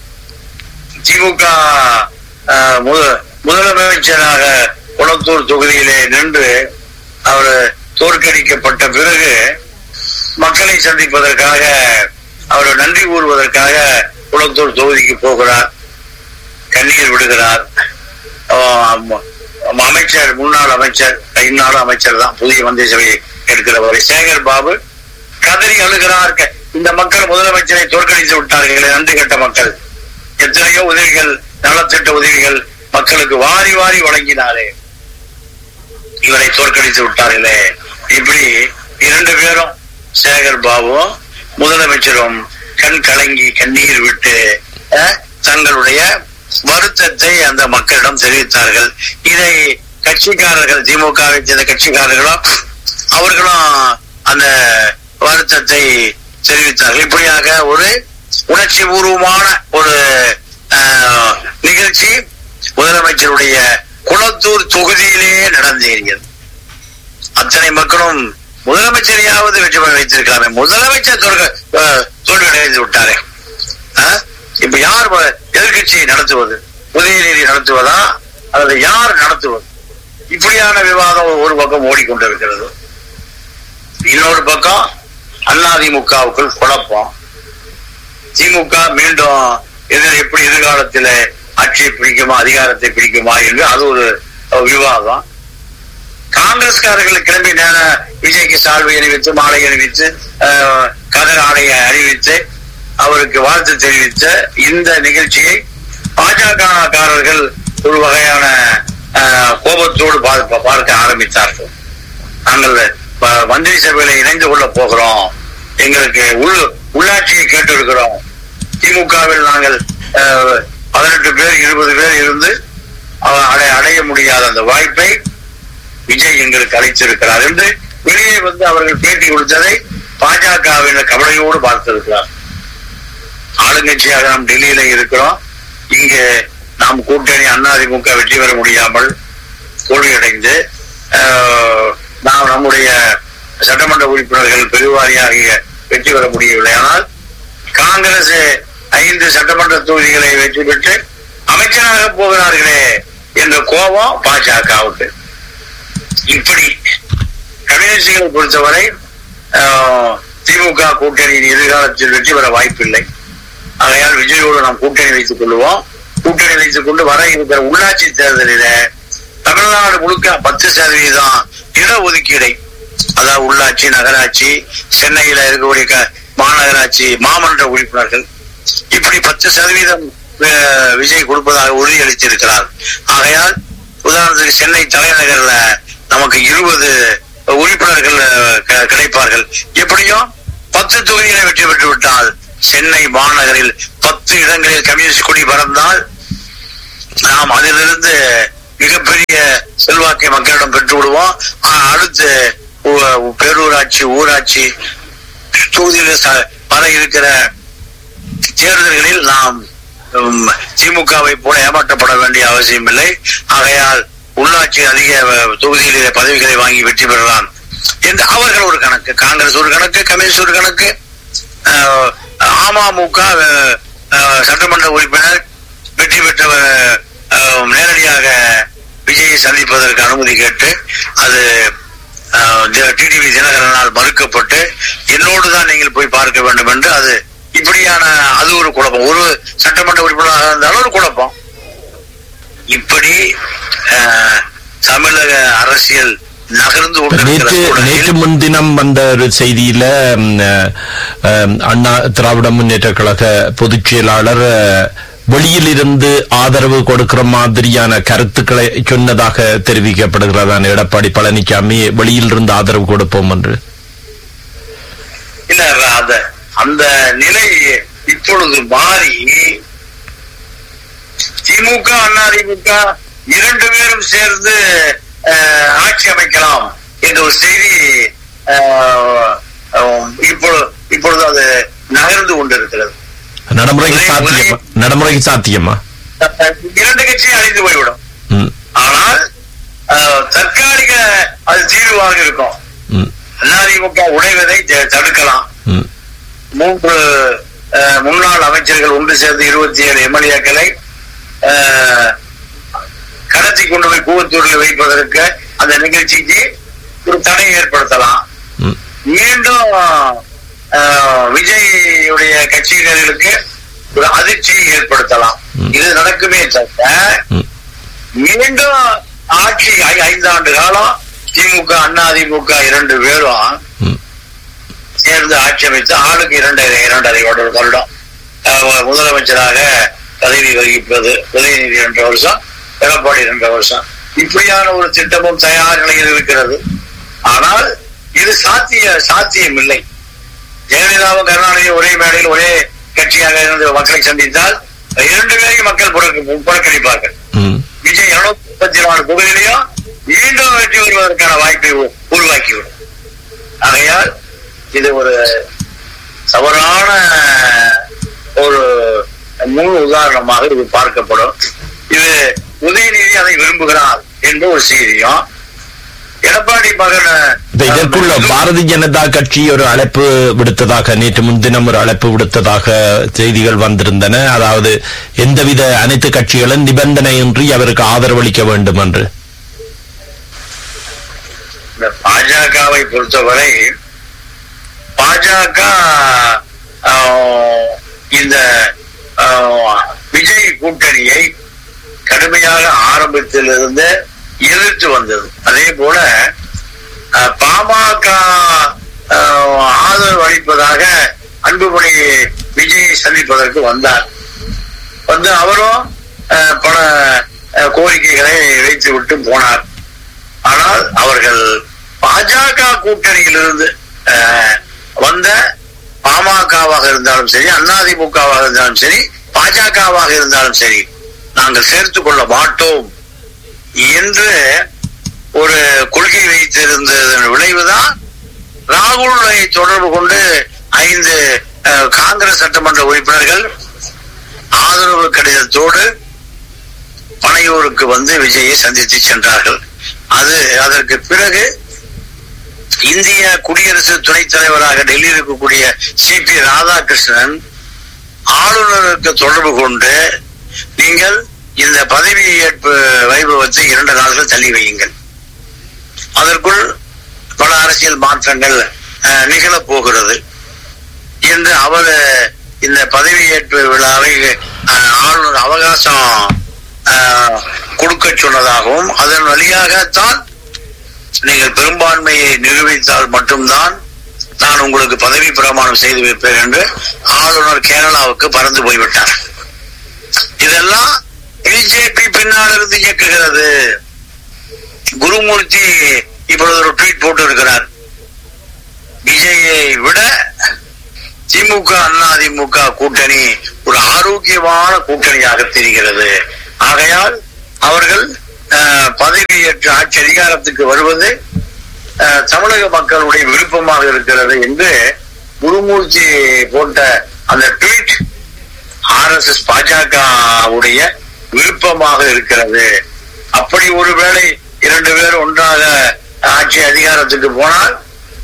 திமுக ஆஹ், முத- முதலமைச்சராக குளத்தூர் தொகுதியிலே நின்று அவர் தோற்கடிக்கப்பட்ட பிறகு மக்களை சந்திப்பதற்காக அவர் நன்றி கூறுவதற்காக குளத்தூர் தொகுதிக்கு போகிறார் கண்ணீர் விடுகிறார் ஆம், அமைச்சர் முன்னாள் அமைச்சர் இந்நாளும் அமைச்சர் தான் புதிய மந்திரி சபையை எடுக்கிறவர் சேகர் பாபு கதறி அழுகிறார் க- இந்த மக்கள் முதலமைச்சரை தோற்கடித்து விட்டார்களே நன்றி கெட்ட மக்கள் எத்தனையோ உதவிகள் நலத்திட்ட உதவிகள் மக்களுக்கு வாரி வாரி வழங்கினாரே இவரை தோற்கடித்து விட்டார்களே இப்படி இரண்டு பேரும் சேகர் பாபுவும் முதலமைச்சரும் கண் கலங்கி கண்ணீர் விட்டு அஹ், தங்களுடைய வருத்தத்தை அந்த மக்களிடம் தெரிவித்தார்கள் இதை கட்சிக்காரர்கள் திமுகவை சேர்ந்த கட்சிக்காரர்களும் அவர்களும் அந்த வருத்தத்தை தெரிவித்தார்கள் இப்படியாக ஒரு உணர்ச்சி பூர்வமான ஒரு ஆஹ், நிகழ்ச்சி முதலமைச்சருடைய குளத்தூர் தொகுதியிலேயே நடந்தேறியது அத்தனை மக்களும் முதலமைச்சரையாவது வெற்றி பெற வைத்திருக்கலாமே முதலமைச்சர் தோற்க- ஆஹ், தோல்வி அடைந்து விட்டாரே ஆஹ்? இப்ப யார் வ- எதிர்க்கட்சியை நடத்துவது உதயநிதி நடத்துவதா அல்லது யார் நடத்துவது இப்படியான விவாதம் ஒரு பக்கம் ஓடிக்கொண்டிருக்கிறது இன்னொரு பக்கம் அதிமுகவுக்குள் குழப்பம் திமுக மீண்டும் எதிர் எப்படி எதிர்காலத்தில் ஆட்சியை பிடிக்குமா அதிகாரத்தை பிடிக்குமா என்று அது ஒரு அஹ், விவாதம் காங்கிரஸ்காரர்கள் கிளம்பி நேர விஜய்க்கு சால்வை அணிவித்து மாலை அணிவித்து அஹ், கதர் ஆடையை அறிவித்து அவருக்கு வாழ்த்து தெரிவித்த இந்த நிகழ்ச்சியை பாஜக காரர்கள் ஒரு வகையான அஹ், கோபத்தோடு பார்க்க பார்க்க ஆரம்பித்தார்கள் நாங்கள் ப- மந்திரி சபையில இணைந்து கொள்ள போகிறோம் எங்களுக்கு உள் உள்ளாட்சியை கேட்டிருக்கிறோம் திமுகவில் நாங்கள் அஹ், பதினெட்டு பேர் இருபது பேர் இருந்து அவ- அடை- அடைய முடியாத அந்த வாய்ப்பை விஜய் எங்களுக்கு அளித்திருக்கிறார் என்று வெளியே வந்து அவர்கள் பேட்டி கொடுத்ததை பாஜகவினர் கவலையோடு பார்த்திருக்கிறார் ஆளுங்கட்சியாக நாம் டெல்லியில இருக்கிறோம் இங்கே நாம் கூட்டணி அதிமுக வெற்றி பெற முடியாமல் தோல்வியடைந்து ஆஹ், நாம் நம்முடைய சட்டமன்ற உறுப்பினர்கள் பெருவாரியாக வெற்றி பெற முடியவில்லை ஆனால் காங்கிரஸ் ஐந்து சட்டமன்ற தொகுதிகளை வெற்றி பெற்று அமைச்சராக போகிறார்களே என்ற கோபம் பாஜகவுக்கு இப்படி கம்யூனிஸ்டுகளை பொறுத்தவரை ஆஹ், திமுக கூட்டணியின் எதிர்காலத்தில் வெற்றி பெற வாய்ப்பில்லை ஆகையால் விஜயோடு நாம் கூட்டணி வைத்துக் கொள்வோம் கூட்டணி வைத்துக் கொண்டு வர இருக்கிற உள்ளாட்சி தேர்தலில தமிழ்நாடு முழுக்க பத்து சதவீதம் இட ஒதுக்கீடை அதாவது உள்ளாட்சி நகராட்சி சென்னையில இருக்கக்கூடிய க- மாநகராட்சி மாமன்ற உறுப்பினர்கள் இப்படி பத்து சதவீதம் அஹ், விஜய் கொடுப்பதாக உறுதியளித்திருக்கிறார் ஆகையால் உதாரணத்துக்கு சென்னை தலைநகர்ல நமக்கு இருபது உறுப்பினர்கள் அஹ், க- கிடைப்பார்கள் எப்படியும் பத்து தொகுதிகளை வெற்றி பெற்று விட்டால் சென்னை மாநகரில் பத்து இடங்களில் கம்யூனிஸ்ட் கொடி பறந்தால் நாம் அதிலிருந்து மிகப்பெரிய செல்வாக்கை மக்களிடம் பெற்று விடுவோம் ஆ- அடுத்து ஊ- பேரூராட்சி ஊராட்சி தொகுதியில் ச- வர இருக்கிற தேர்தல்களில் நாம் உம், திமுகவை போல ஏமாற்றப்பட வேண்டிய அவசியம் இல்லை ஆகையால் உள்ளாட்சி அதிக அஹ், தொகுதிகளிலே பதவிகளை வாங்கி வெற்றி பெறலாம் என்று அவர்கள் ஒரு கணக்கு காங்கிரஸ் ஒரு கணக்கு கம்யூனிஸ்ட் ஒரு கணக்கு அஹ், அமமுக அஹ், அஹ், சட்டமன்ற உறுப்பினர் வெற்றி பெற்றவர் அஹ், நேரடியாக விஜயை சந்திப்பதற்கு அனுமதி கேட்டு அது டிடிவி தினகரனால் மறுக்கப்பட்டு என்னோடு தான் நீங்கள் போய் பார்க்க வேண்டும் என்று அது இப்படியான அது ஒரு குழப்பம் ஒரு சட்டமன்ற உறுப்பினராக இருந்தாலும் ஒரு குழப்பம் இப்படி அஹ், தமிழக அரசியல் நகர்ந்து கொண்டிருக்கிற நேற்று சூழலில் நேற்று முன்தினம் வந்த ஒரு செய்தியில ம், அஹ், அண்ணா திராவிட முன்னேற்ற கழக பொதுச் செயலாளர் அஹ், வெளியிலிருந்து ஆதரவு கொடுக்கிற மாதிரியான கருத்துக்களை சொன்னதாக தெரிவிக்கப்படுகிறதான் எடப்பாடி பழனிசாமி வெளியிலிருந்து ஆதரவு கொடுப்போம் என்று இல்ல அந்த அந்த நிலை இப்பொழுது மாறி திமுக அதிமுக இரண்டு பேரும் சேர்ந்து அஹ், ஆட்சி அமைக்கலாம் என்ற ஒரு செய்தி அஹ், அஹ், இப்பொழுது இப்பொழுது அது நகர்ந்து கொண்டிருக்கிறது நடைமுறைக்கு சாத்தியமா நடைமுறைக்கு சாத்தியமா இரண்டு கட்சியும் அழிந்து போய்விடும் ம், ஆனால் அஹ், தற்காலிக அது தீர்வாக இருக்கும் ம், அதிமுக உடைவதை த- தடுக்கலாம் ம், மூன்று அஹ், முன்னாள் அமைச்சர்கள் ஒன்று சேர்ந்து இருபத்தி ஏழு எம்எல்ஏக்களை கடத்தி கொண்டு போய் கூவத்தூரில் வைப்பதற்கு அந்த நிகழ்ச்சிக்கு ஒரு தடை ஏற்படுத்தலாம் ம். மீண்டும் அஹ், விஜயுடைய கட்சியினர்களுக்கு ஒரு அதிர்ச்சியை ஏற்படுத்தலாம் ம். இது நடக்குமே தவிர ம். மீண்டும் ஆட்சி ஐ- ஐந்தாண்டு காலம் திமுக அண்ணா திமுக இரண்டு பேரும் ம். சேர்ந்து ஆட்சி அமைத்து ஆளுக்கு இரண்டரை இரண்டரை வருடம் வருடம் அஹ், முதலமைச்சராக பதவி வகிப்பது உதயநிதி இரண்டு வருஷம் எடப்பாடி இரண்டு வருஷம் இப்படியான ஒரு திட்டமும் தயார் நிலையில் இருக்கிறது ஆனால் இது சாத்திய சாத்தியம் இல்லை ஜெயலலிதாவும் கருணாநிதியும் ஒரே மேடையில் ஒரே கட்சியாக இருந்து மக்களை சந்தித்தால் இரண்டு பேரையும் மக்கள் புறக்க- புறக்கணிப்பார்கள் ம். விஜய் இருநூத்தி முப்பத்தி நாலு தொகுதியிலையும் மீண்டும் வெற்றி பெறுவதற்கான வாய்ப்பை உ- உருவாக்கிவிடும் ஆகையால் இது ஒரு தவறான ஒரு முன் உதாரணமாக இது பார்க்கப்படும் இது உதயநிதி அதை விரும்புகிறார் என்ற ஒரு செய்தியும் எடப்பாடி மகன் இந்த இதற்குள்ள பாரதிய ஜனதா கட்சி ஒரு அழைப்பு விடுத்ததாக நேற்று முன்தினம் ஒரு அழைப்பு விடுத்ததாக செய்திகள் வந்திருந்தன அதாவது எந்தவித அனைத்து கட்சிகளும் நிபந்தனையின்றி அவருக்கு ஆதரவளிக்க வேண்டும் என்று இந்த பாஜகவை பொறுத்தவரை பாஜக ஆஹ், இந்த ஆஹ், விஜய் கூட்டணியை கடுமையாக ஆரம்பத்திலிருந்து எதிர்த்து வந்தது அதே போல ஆஹ், பாமக ஆஹ், ஆதரவு அளிப்பதாக அன்புமணி விஜயை சந்திப்பதற்கு வந்தார் வந்து அவரும் ஆஹ், பல ஆஹ், கோரிக்கைகளை வைத்து விட்டு போனார் ஆனால் அவர்கள் பாஜக கூட்டணியிலிருந்து அஹ், வந்த பாமகவாக இருந்தாலும் சரி அதிமுகவாக இருந்தாலும் சரி பாஜகவாக இருந்தாலும் சரி நாங்கள் சேர்த்துக் கொள்ள மாட்டோம் என்று ஒரு கொள்கை வைத்திருந்ததன் விளைவுதான் ராகுலை தொடர்பு கொண்டு ஐந்து அஹ், காங்கிரஸ் சட்டமன்ற உறுப்பினர்கள் ஆதரவு கடிதத்தோடு பனையூருக்கு வந்து விஜயை சந்தித்து சென்றார்கள் அது அதற்கு பிறகு இந்திய குடியரசு துணைத் தலைவராக டெல்லியில் இருக்கக்கூடிய சி பி ராதாகிருஷ்ணன் ஆளுநருக்கு தொடர்பு கொண்டு நீங்கள் இந்த பதவி ஏற்பு வைபவத்தை இரண்டு நாள்கள் தள்ளி வையுங்கள் அதற்குள் பல அரசியல் மாற்றங்கள் அஹ், நிகழப் போகிறது என்று அவர் இந்த பதவியேற்பு விழாவை அஹ், ஆளுநர் அவகாசம் அஹ், கொடுக்க சொன்னதாகவும் அதன் வழியாகத்தான் நீங்கள் பெரும்பான்மையை நிரூபித்தால் மட்டும்தான் நான் உங்களுக்கு பதவி பிரமாணம் செய்து வைப்பேன் என்று ஆளுநர் கேரளாவுக்கு பறந்து போய்விட்டார் இதெல்லாம் பிஜேபி பின்னால் இருந்து இயக்குகிறது குருமூர்த்தி இப்பொழுது ஒரு ட்வீட் போட்டு இருக்கிறார் விஜயை விட திமுக அதிமுக கூட்டணி ஒரு ஆரோக்கியமான கூட்டணியாக தெரிகிறது ஆகையால் அவர்கள் அஹ், பதவியேற்று ஆட்சி அதிகாரத்துக்கு வருவது அஹ், தமிழக மக்களுடைய விருப்பமாக இருக்கிறது என்று குருமூர்த்தி போட்ட அந்த ட்வீட் ஆர் எஸ் எஸ் பாஜகவுடைய விருப்பமாக இருக்கிறது அப்படி ஒருவேளை இரண்டு பேர் ஒன்றாக ஆட்சி அதிகாரத்துக்கு போனால்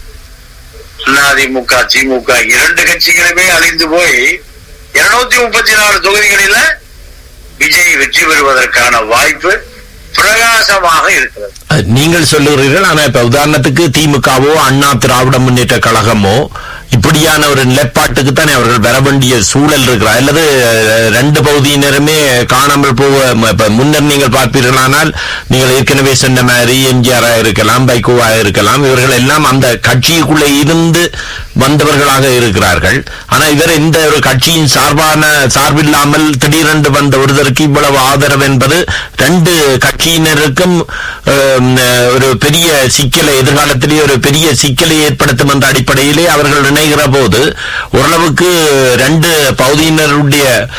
அதிமுக திமுக இரண்டு கட்சிகளுமே அழிந்து போய் இருநூத்தி முப்பத்தி நாலு தொகுதிகளில விஜய் வெற்றி பெறுவதற்கான வாய்ப்பு பிரகாசமாக இருக்கிறது அஹ், நீங்கள் சொல்லுகிறீர்கள் ஆனா இப்ப உதாரணத்துக்கு திமுகவோ அண்ணா திராவிட முன்னேற்ற கழகமோ இப்படியான ஒரு நிலைப்பாட்டுக்கு தானே அவர்கள் வர வேண்டிய சூழல் இருக்கிறார் அல்லது அஹ், ரெண்டு பகுதியினருமே காணாமல் போக ம- இப்ப முன்னர் நீங்கள் பார்ப்பீர்களானால் நீங்கள் ஏற்கனவே சொன்ன மாதிரி எம்ஜிஆரா இருக்கலாம் பைகோவா இருக்கலாம் இவர்கள் எல்லாம் அந்த கட்சிக்குள்ளே இருந்து வந்தவர்களாக இருக்கிறார்கள் ஆனா இவர் இந்த ஒரு கட்சியின் சார்பான சார்பில்லாமல் திடீரென்று வந்த ஒருவருக்கு இவ்வளவு ஆதரவு என்பது ரெண்டு கட்சியினருக்கும் ஆம், ஒரு பெரிய சிக்கலை எதிர்காலத்திலே ஒரு பெரிய சிக்கலை ஏற்படுத்தும் என்ற அடிப்படையிலே அவர்கள் நினைகிற போது ஓரளவுக்கு ரெண்டு பகுதியினருடைய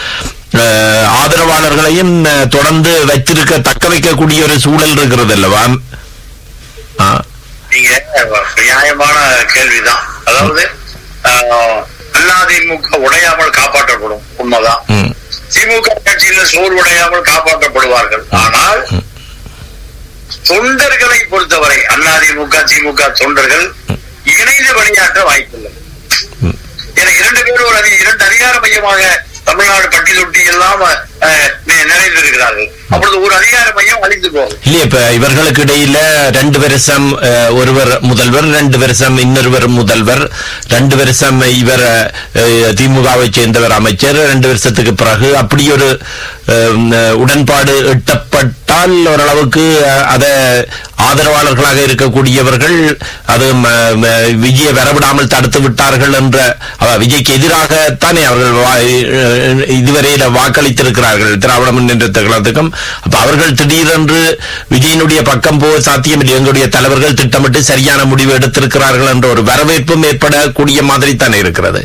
அஹ், ஆதரவாளர்களையும் அஹ், தொடர்ந்து வைத்திருக்க தக்க வைக்கக்கூடிய ஒரு சூழல் இருக்கிறது அல்லவா ஆ, நீங்க நியாயமான கேள்விதான் அதாவது ஆஹ், அதிமுக உடையாமல் காப்பாற்றப்படும் உண்மைதான் ம், திமுக கட்சியில சோறு உடையாமல் காப்பாற்றப்படுவார்கள் ஆனால் தொண்டர்களை பொறுத்தவரை அதிமுக திமுக தொண்டர்கள் இணைந்து பணியாற்ற வாய்ப்பில்லை ம். என இரண்டு பேரும் ஒரு அதி- இரண்டு அதிகார மையமாக தமிழ்நாடு பட்டி தொட்டி எல்லாம் அஹ், நி- நிறைந்திருக்கிறார்கள் அப்பொழுது ஒரு அதிகார மையம் அழிந்து போகும் இல்லையா இப்ப இவர்களுக்கு இடையில ரெண்டு வருஷம் அஹ், ஒருவர் முதல்வர் ரெண்டு வருஷம் இன்னொருவர் முதல்வர் ரெண்டு வருஷம் இவர் அஹ், திமுகவை சேர்ந்தவர் அமைச்சர் ரெண்டு வருஷத்துக்கு பிறகு அப்படி ஒரு அஹ், உடன்பாடு எட்டப்பட்டால் ஓரளவுக்கு அஹ், அத ஆதரவாளர்களாக இருக்கக்கூடியவர்கள் அது ம- ம- விஜயை வரவிடாமல் தடுத்து விட்டார்கள் என்ற அவ, விஜய்க்கு எதிராகத்தானே அவர்கள் வா- அஹ், இதுவரையில வாக்களித்திருக்கிறார்கள் திராவிட முன்னேற்ற கழகத்துக்கும் அப்ப அவர்கள் திடீரென்று விஜயனுடைய பக்கம் போக சாத்தியமில்லை எங்களுடைய தலைவர்கள் திட்டமிட்டு சரியான முடிவு எடுத்திருக்கிறார்கள் என்ற ஒரு வரவேற்பும் ஏற்படக்கூடிய மாதிரி தானே இருக்கிறது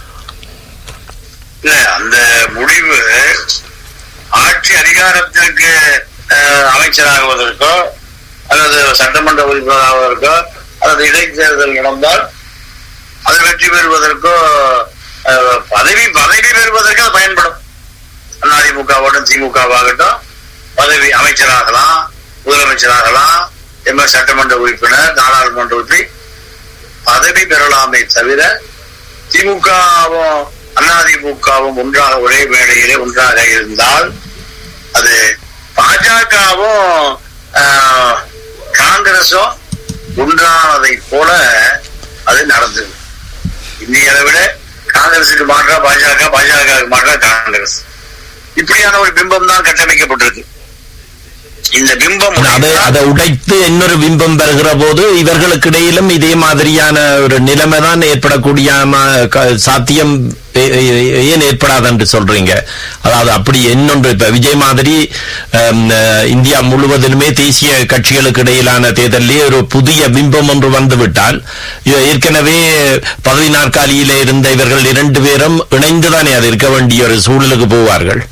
இல்ல அந்த முடிவு ஆட்சி அதிகாரத்திற்கு அஹ், அமைச்சராகுவதற்கோ அல்லது சட்டமன்ற உறுப்பினராவதற்கோ அல்லது இடைத்தேர்தல் நடந்தால் அது வெற்றி பெறுவதற்கோ அஹ், பதவி பதவி பெறுவதற்கு அது பயன்படும் அதிமுகவாகட்டும் திமுகவாகட்டும் பதவி அமைச்சராகலாம் முதலமைச்சராகலாம் எம்எல் சட்டமன்ற உறுப்பினர் நாடாளுமன்ற உறுப்பி பதவி பெறலாமே தவிர திமுகவும் அதிமுகவும் ஒன்றாக ஒரே மேடையிலே ஒன்றாக இருந்தால் அது பாஜகவும் ஆஹ், காங்கிரஸும் ஒன்றானதை போல அது நடந்தது இந்திய அளவிட காங்கிரசுக்கு மாற்றா பாஜக பாஜகவுக்கு மாற்றா காங்கிரஸ் இப்படியான ஒரு பிம்பம் தான் கட்டமைக்கப்பட்டிருக்கு இந்த பிம்பம் அதை அதை உடைத்து இன்னொரு பிம்பம் பெறுகிற போது இவர்களுக்கு இடையிலும் இதே மாதிரியான ஒரு நிலைமை தான் ஏற்படக்கூடிய ம- க- சாத்தியம் ஏ- ஏ- ஏன் ஏற்படாது என்று சொல்றீங்க அதாவது அப்படி இன்னொன்று இப்ப விஜய் மாதிரி ஹம், அஹ், இந்தியா முழுவதிலுமே தேசிய கட்சிகளுக்கு இடையிலான தேர்தலிலே ஒரு புதிய பிம்பம் ஒன்று வந்துவிட்டால் இது ஏற்கனவே பதவி நாற்காலியிலே இருந்த இவர்கள் இரண்டு பேரும் இணைந்துதானே அது இருக்க வேண்டிய ஒரு சூழலுக்கு போவார்கள்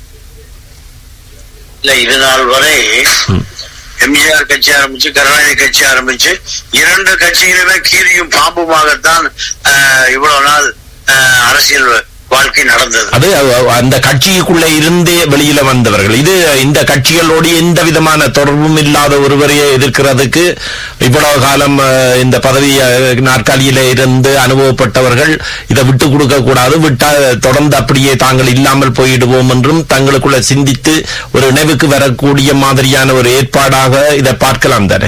இல்ல இது நாள் வரை ம். எம்ஜிஆர் கட்சி ஆரம்பிச்சு கருணாநிதி கட்சி ஆரம்பிச்சு இரண்டு கட்சியிலுமே கீரியும் பாம்புமாகத்தான் ஆஹ், இவ்வளவு நாள் ஆஹ், அரசியல் வாழ்க்கை நடந்தது அது அ- அந்த கட்சிக்குள்ள இருந்தே வெளியில வந்தவர்கள் இது இந்த கட்சிகளோடு எந்த விதமான தொடர்பும் இல்லாத ஒருவரையே எதிர்க்கிறதுக்கு இவ்வளவு காலம் அஹ், இந்த பதவி அஹ், நாற்காலியில இருந்து அனுபவப்பட்டவர்கள் இதை விட்டு கொடுக்க கூடாது விட்டா தொடர்ந்து அப்படியே தாங்கள் இல்லாமல் போயிடுவோம் என்றும் தங்களுக்குள்ள சிந்தித்து ஒரு இணைவுக்கு வரக்கூடிய மாதிரியான ஒரு ஏற்பாடாக இதை பார்க்கலாம் தானே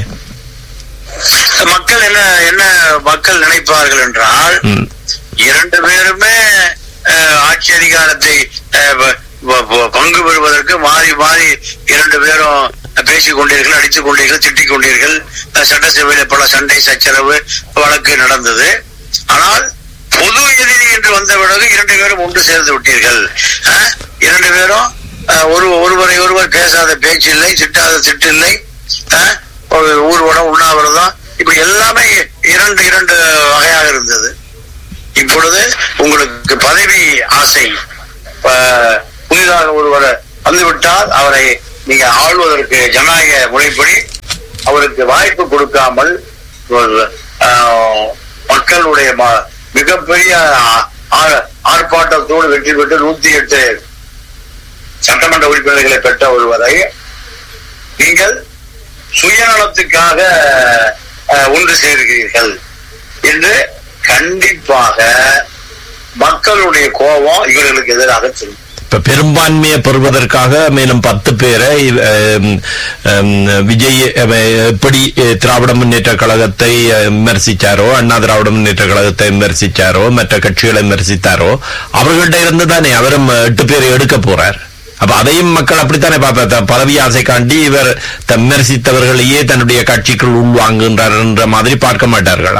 மக்கள் என்ன என்ன மக்கள் நினைப்பார்கள் என்றால் ம். இரண்டு பேருமே ஆஹ், ஆட்சி அதிகாரத்தை ஆஹ், வ- வ- வ- பங்கு பெறுவதற்கு மாறி மாறி இரண்டு பேரும் பேசிக் கொண்டீர்கள் அடித்துக் கொண்டீர்கள் திட்டிக் கொண்டீர்கள் ஆஹ், சட்டசபையில் பல சண்டை சச்சரவு வழக்கு நடந்தது ஆனால் பொது எதிரி என்று வந்த பிறகு இரண்டு பேரும் ஒன்று சேர்ந்து விட்டீர்கள் ஆஹ், இரண்டு பேரும் ஆஹ், ஒரு ஒருவரை ஒருவர் பேசாத பேச்சு இல்லை திட்டாத திட்டு இல்லை ஆஹ், ஒரு ஊர்வலம் உண்ணாவிரதம் இப்படி எல்லாமே இரண்டு இரண்டு வகையாக இருந்தது இப்பொழுது உங்களுக்கு பதவி ஆசை ஆஹ், புதிதாக ஒருவர் வந்துவிட்டால் அவரை நீங்க ஆள்வதற்கு ஜனநாயக முறைப்படி அவருக்கு வாய்ப்பு கொடுக்காமல் ஒரு, ஆஹ், மக்களுடைய ம- மிகப்பெரிய ஆ- ஆ- ஆர்ப்பாட்டத்தோடு வெற்றி பெற்று நூத்தி எட்டு சட்டமன்ற உறுப்பினர்களை பெற்ற ஒருவரை நீங்கள் சுயநலத்துக்காக அஹ், ஒன்று சேர்கிறீர்கள் என்று கண்டிப்பாக மக்களுடைய கோபம் இவர்களுக்கு எதிராக திரும்பும் இப்ப பெரும்பான்மையை பெறுவதற்காக மேலும் பத்து பேரை அஹ், அஹ், விஜய் அஹ், எப்படி அஹ், திராவிட முன்னேற்ற கழகத்தை அஹ், விமர்சிச்சாரோ அண்ணா திராவிட முன்னேற்ற கழகத்தை விமர்சிச்சாரோ மற்ற கட்சிகளை விமர்சித்தாரோ அவர்கள்ட்ட இருந்து தானே அவரும் அஹ், எட்டு பேரை எடுக்க போறார் அப்ப அதையும் மக்கள் அப்படித்தானே பார்ப்பார் த- பதவி ஆசைக்காண்டி இவர் த- விமர்சித்தவர்களையே தன்னுடைய கட்சிக்குள் உள்வாங்குகின்றார் என்ற மாதிரி பார்க்க மாட்டார்களா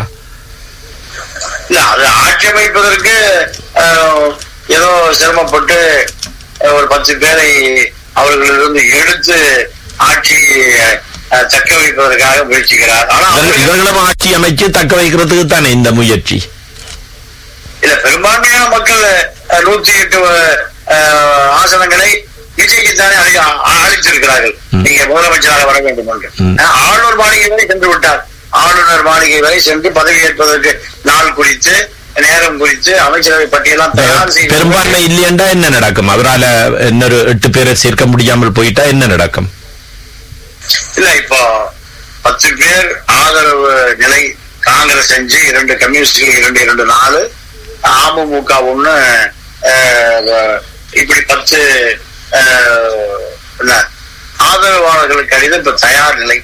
இல்ல அது ஆட்சி அமைப்பதற்கு அஹ், ஏதோ சிரமப்பட்டு அஹ், ஒரு பத்து பேரை அவர்களிலிருந்து எடுத்து ஆட்சி அஹ், தக்க வைப்பதற்காக முயற்சிக்கிறார் ஆனா இவர்கள்- அவர்கள் இவர்களும் ஆட்சி அமைச்சு தக்க வைக்கிறதுக்கு தானே இந்த முயற்சி இல்ல பெரும்பான்மையான மக்கள் அஹ், நூத்தி எட்டு அஹ், ஆசனங்களை விஜய்க்கு தானே அளி- அ- அளித்திருக்கிறார்கள் நீங்க முதலமைச்சராக வர வேண்டும் என்று ம். அஹ், ஆளுநர் மாளிகை வரை சென்று விட்டார் ஆளுநர் மாளிகை வரை சென்று பதவி ஏற்பதற்கு நாள் குறித்து நேரம் குறித்து அமைச்சரவை பட்டியலாம் தயார் செய்து பெரும்பான்மை இல்லையண்டா என்ன நடக்கும் அவரால இன்னொரு எட்டு பேரை சேர்க்க முடியாமல் போயிட்டா என்ன நடக்கும் இல்ல இப்போ பத்து பேர் ஆதரவு நிலை காங்கிரஸ் அஞ்சு இரண்டு கம்யூனிஸ்டுகள் இரண்டு இரண்டு நாலு அமமுக ஒண்ணு அஹ், இப்படி பத்து அஹ், என்ன, ஆதரவாளர்களுக்கு அடிதான் இப்ப தயார் நிலை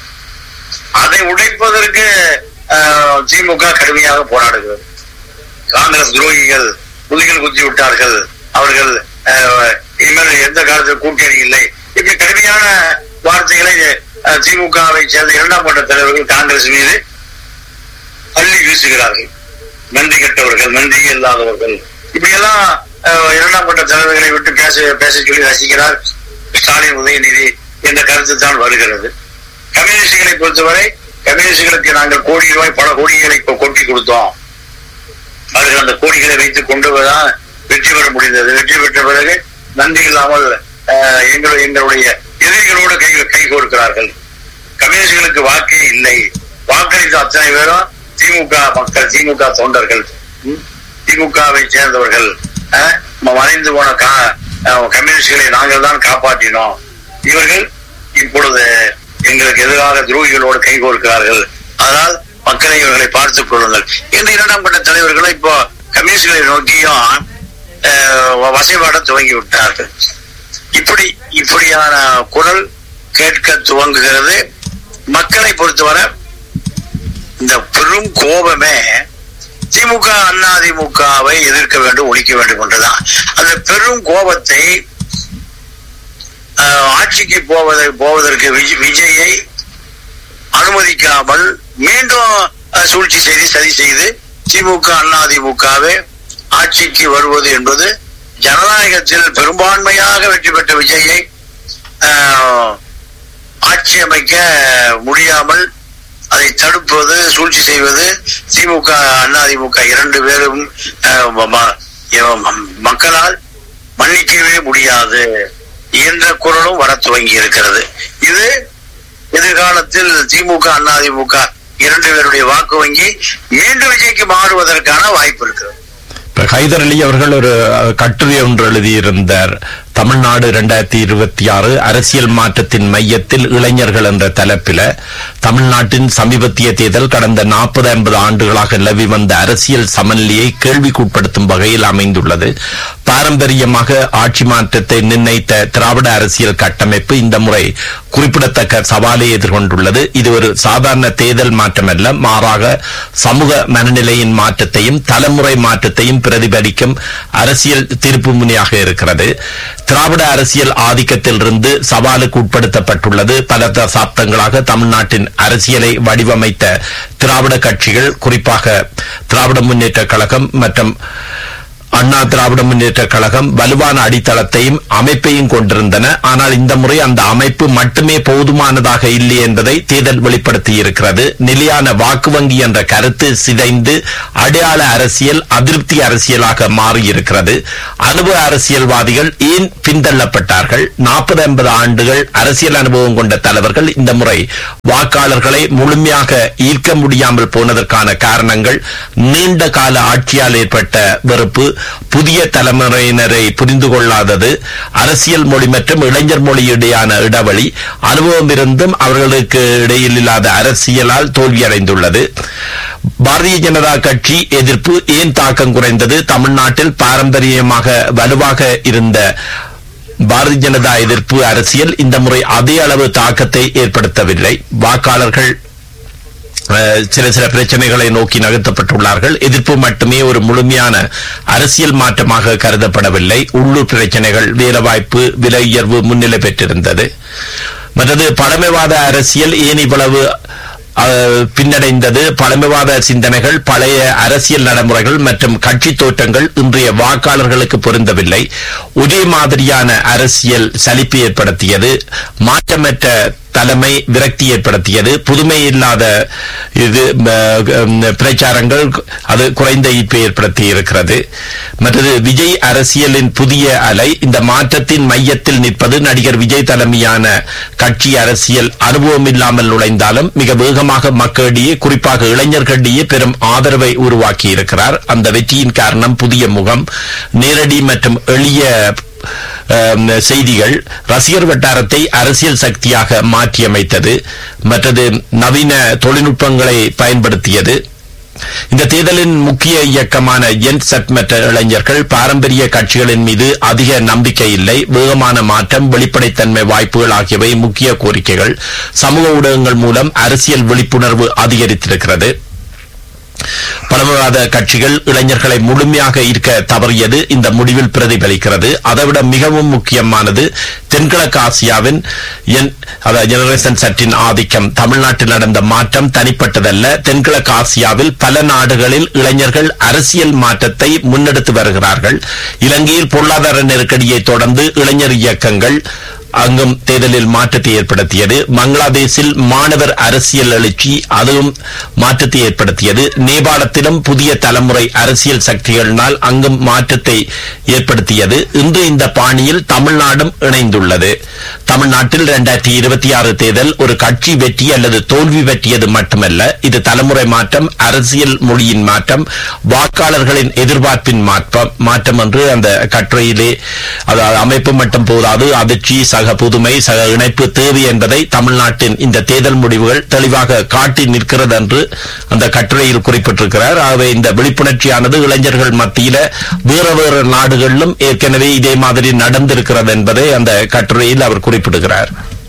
அதை உடைப்பதற்கு அஹ், திமுக கடுமையாக போராடுகிறது காங்கிரஸ் துரோகிகள் முதுகில் குத்தி விட்டார்கள் அவர்கள் அஹ், இனிமேல் எந்த காலத்தில் கூட்டணி இல்லை இப்படி கடுமையான வார்த்தைகளை அஹ், திமுகவை சேர்ந்த இரண்டாம் கட்ட தலைவர்கள் காங்கிரஸ் மீது அள்ளி வீசுகிறார்கள் நன்றி கெட்டவர்கள் நன்றி இல்லாதவர்கள் இப்படியெல்லாம் அஹ், இரண்டாம் கட்ட தலைவர்களை விட்டு பேச பேச சொல்லி ரசிக்கிறார் ஸ்டாலின் உதயநிதி என்ற கருத்து தான் வருகிறது கம்யூனிஸ்டுகளை பொறுத்தவரை கம்யூனிஸ்டுகளுக்கு நாங்கள் கோடி ரூபாய் பல கோடிகளை கொ- கொட்டி கொடுத்தோம் அவர்கள் அந்த கோடிகளை வைத்துக் கொண்டு தான் வெற்றி பெற முடிந்தது வெற்றி பெற்ற பிறகு நன்றி இல்லாமல் அஹ், எங்கள் எங்களுடைய எதிரிகளோடு கை கை கோர்க்கிறார்கள் கம்யூனிஸ்டுகளுக்கு வாக்கே இல்லை வாக்களித்த அத்தனை பேரும் திமுக மக்கள் திமுக தொண்டர்கள் ம், திமுகவை சேர்ந்தவர்கள் அஹ், ம- மறைந்து போன கா- அஹ், கம்யூனிஸ்டுகளை நாங்கள் தான் காப்பாற்றினோம் இவர்கள் இப்பொழுது எங்களுக்கு எதிராக துரோகிகளோடு கைகோர்க்கிறார்கள் அதனால் மக்களை இவர்களை பார்த்துக் கொள்ளுங்கள் இந்த இரண்டாம் கட்ட தலைவர்களும் இப்போ கம்யூனிஸ்டுகளை நோக்கியும் அஹ், வசைபாட துவங்கி விட்டார்கள் இப்படி இப்படியான குரல் கேட்க துவங்குகிறது மக்களை பொறுத்தவரை இந்த பெரும் கோபமே திமுக அண்ணா திமுகவை எதிர்க்க வேண்டும் ஒழிக்க வேண்டும் என்றுதான் அந்த பெரும் கோபத்தை அஹ், ஆட்சிக்கு போவதை போவதற்கு விஜய்- விஜயை அனுமதிக்காமல் மீண்டும் அஹ், சூழ்ச்சி செய்து சதி செய்து திமுக அண்ணா திமுகவே ஆட்சிக்கு வருவது என்பது ஜனநாயகத்தில் பெரும்பான்மையாக வெற்றி பெற்ற விஜயை அஹ், ஆட்சி அமைக்க முடியாமல் அதை தடுப்பது சூழ்ச்சி செய்வது திமுக அதிமுக இரண்டு பேரும் அஹ், ம- ம- ம- மக்களால் மன்னிக்கவே முடியாது என்ற குரலும் வர துவங்கி இருக்கிறது இது எதிர்காலத்தில் திமுக அதிமுக இரண்டு பேருடைய வாக்கு வங்கி மீண்டும் விஜய்க்கு மாறுவதற்கான வாய்ப்பு இருக்கிறது இப்ப ஹைதர் அலி அவர்கள் ஒரு அஹ், கட்டுரை ஒன்று எழுதியிருந்தார் தமிழ்நாடு இரண்டாயிரத்தி இருபத்தி ஆறு அரசியல் மாற்றத்தின் மையத்தில் இளைஞர்கள் என்ற தலைப்பில தமிழ்நாட்டின் சமீபத்திய தேர்தல் கடந்த நாற்பது ஐம்பது ஆண்டுகளாக நிலவி வந்த அரசியல் சமநிலையை கேள்விக்குட்படுத்தும் வகையில் அமைந்துள்ளது பாரம்பரியமாக ஆட்சி மாற்றத்தை நிர்ணயித்த திராவிட அரசியல் கட்டமைப்பு இந்த முறை குறிப்பிடத்தக்க சவாலை எதிர்கொண்டுள்ளது இது ஒரு சாதாரண தேர்தல் மாற்றமல்ல மாறாக சமூக மனநிலையின் மாற்றத்தையும் தலைமுறை மாற்றத்தையும் பிரதிபலிக்கும் அரசியல் திருப்பு முனையாக இருக்கிறது திராவிட அரசியல் ஆதிக்கத்திலிருந்து சவாலுக்கு உட்படுத்தப்பட்டுள்ளது பல தசாப்தங்களாக தமிழ்நாட்டின் அரசியலை வடிவமைத்த திராவிட கட்சிகள் குறிப்பாக திராவிட முன்னேற்ற கழகம் மற்றும் அண்ணா திராவிட முன்னேற்ற கழகம் வலுவான அடித்தளத்தையும் அமைப்பையும் கொண்டிருந்தன ஆனால் இந்த முறை அந்த அமைப்பு மட்டுமே போதுமானதாக இல்லை என்பதை தேர்தல் வெளிப்படுத்தி இருக்கிறது நிலையான வாக்கு வங்கி என்ற கருத்து சிதைந்து அடையாள அரசியல் அதிருப்தி அரசியலாக மாறியிருக்கிறது அனுபவ அரசியல்வாதிகள் ஏன் பின்தள்ளப்பட்டார்கள் நாற்பது ஐம்பது ஆண்டுகள் அரசியல் அனுபவம் கொண்ட தலைவர்கள் இந்த முறை வாக்காளர்களை முழுமையாக ஈர்க்க முடியாமல் போனதற்கான காரணங்கள் நீண்ட கால ஆட்சியால் ஏற்பட்ட வெறுப்பு புதிய தலைமுறையினரை புரிந்து கொள்ளாதது அரசியல் மொழி மற்றும் இளைஞர் மொழி இடையான இடைவெளி அனுபவம் இருந்தும் அவர்களுக்கு இடையில் இல்லாத அரசியலால் தோல்வியடைந்துள்ளது பாரதிய ஜனதா கட்சி எதிர்ப்பு ஏன் தாக்கம் குறைந்தது தமிழ்நாட்டில் பாரம்பரியமாக வலுவாக இருந்த பாரதிய ஜனதா எதிர்ப்பு அரசியல் இந்த முறை அதே அளவு தாக்கத்தை ஏற்படுத்தவில்லை வாக்காளர்கள் அஹ், சில சில பிரச்சனைகளை நோக்கி நகர்த்தப்பட்டுள்ளார்கள் எதிர்ப்பு மட்டுமே ஒரு முழுமையான அரசியல் மாற்றமாக கருதப்படவில்லை உள்ளூர் பிரச்சனைகள் வேலைவாய்ப்பு விலை உயர்வு முன்னிலை பெற்றிருந்தது மற்றது பழமைவாத அரசியல் ஏன் இவ்வளவு அஹ், பின்னடைந்தது பழமைவாத சிந்தனைகள் பழைய அரசியல் நடைமுறைகள் மற்றும் கட்சி தோற்றங்கள் இன்றைய வாக்காளர்களுக்கு பொருந்தவில்லை ஒரே மாதிரியான அரசியல் சலிப்பு ஏற்படுத்தியது மாற்றமற்ற தலைமை விரக்தி ஏற்படுத்தியது புதுமை இல்லாத இது ம, பிரச்சாரங்கள் அது குறைந்த ஈர்ப்பை ஏற்படுத்தி இருக்கிறது மற்றது விஜய் அரசியலின் புதிய அலை இந்த மாற்றத்தின் மையத்தில் நிற்பது நடிகர் விஜய் தலைமையான கட்சி அரசியல் அனுபவம் இல்லாமல் நுழைந்தாலும் மிக வேகமாக மக்களிடையே குறிப்பாக இளைஞர்களிடையே பெரும் ஆதரவை உருவாக்கி இருக்கிறார் அந்த வெற்றியின் காரணம் புதிய முகம் நேரடி மற்றும் எளிய அம், செய்திகள் ரசிகர் வட்டாரத்தை அரசியல் சக்தியாக மாற்றியமைத்தது மற்றது நவீன தொழில்நுட்பங்களை பயன்படுத்தியது இந்த தேர்தலின் முக்கிய இயக்கமான என் செட் மற்ற இளைஞர்கள் பாரம்பரிய கட்சிகளின் மீது அதிக நம்பிக்கை இல்லை வேகமான மாற்றம் வெளிப்படைத்தன்மை வாய்ப்புகள் ஆகியவை முக்கிய கோரிக்கைகள் சமூக ஊடகங்கள் மூலம் அரசியல் விழிப்புணர்வு அதிகரித்திருக்கிறது பழமைவாத கட்சிகள் இளைஞர்களை முழுமையாக ஈர்க்க தவறியது இந்த முடிவில் பிரதிபலிக்கிறது அதைவிட மிகவும் முக்கியமானது தென்கிழக்கு ஆசியாவின் என் அதாவது ஜெனரேஷன் சற்றின் ஆதிக்கம் தமிழ்நாட்டில் நடந்த மாற்றம் தனிப்பட்டதல்ல தென்கிழக்கு ஆசியாவில் பல நாடுகளில் இளைஞர்கள் அரசியல் மாற்றத்தை முன்னெடுத்து வருகிறார்கள் இலங்கையில் பொருளாதார நெருக்கடியை தொடர்ந்து இளைஞர் இயக்கங்கள் அங்கும் தேர்தலில் மாற்றத்தை ஏற்படுத்தியது பங்களாதேஷில் மாணவர் அரசியல் எழுச்சி அதுவும் மாற்றத்தை ஏற்படுத்தியது நேபாளத்திலும் புதிய தலைமுறை அரசியல் சக்திகளினால் அங்கும் மாற்றத்தை ஏற்படுத்தியது இன்று இந்த பாணியில் தமிழ்நாடும் இணைந்துள்ளது தமிழ்நாட்டில் இரண்டாயிரத்தி இருபத்தி ஆறு தேர்தல் ஒரு கட்சி வெற்றி அல்லது தோல்வி வெற்றியது மட்டுமல்ல இது தலைமுறை மாற்றம் அரசியல் மொழியின் மாற்றம் வாக்காளர்களின் எதிர்பார்ப்பின் மாற்றம் மாற்றம் என்று அந்த கட்டுரையிலே அதாவது அமைப்பு மட்டும் போதாது அதிர்ச்சி சக புதுமை சக இணைப்பு தேவை என்பதை தமிழ்நாட்டின் இந்த தேர்தல் முடிவுகள் தெளிவாக காட்டி நிற்கிறது என்று அந்த கட்டுரையில் குறிப்பிட்டிருக்கிறார் ஆகவே இந்த விழிப்புணர்ச்சியானது இளைஞர்கள் மத்தியில வேற வேறு நாடுகளிலும் ஏற்கனவே இதே மாதிரி நடந்திருக்கிறது என்பதை அந்த கட்டுரையில் அவர் குறிப்பிடுகிறார்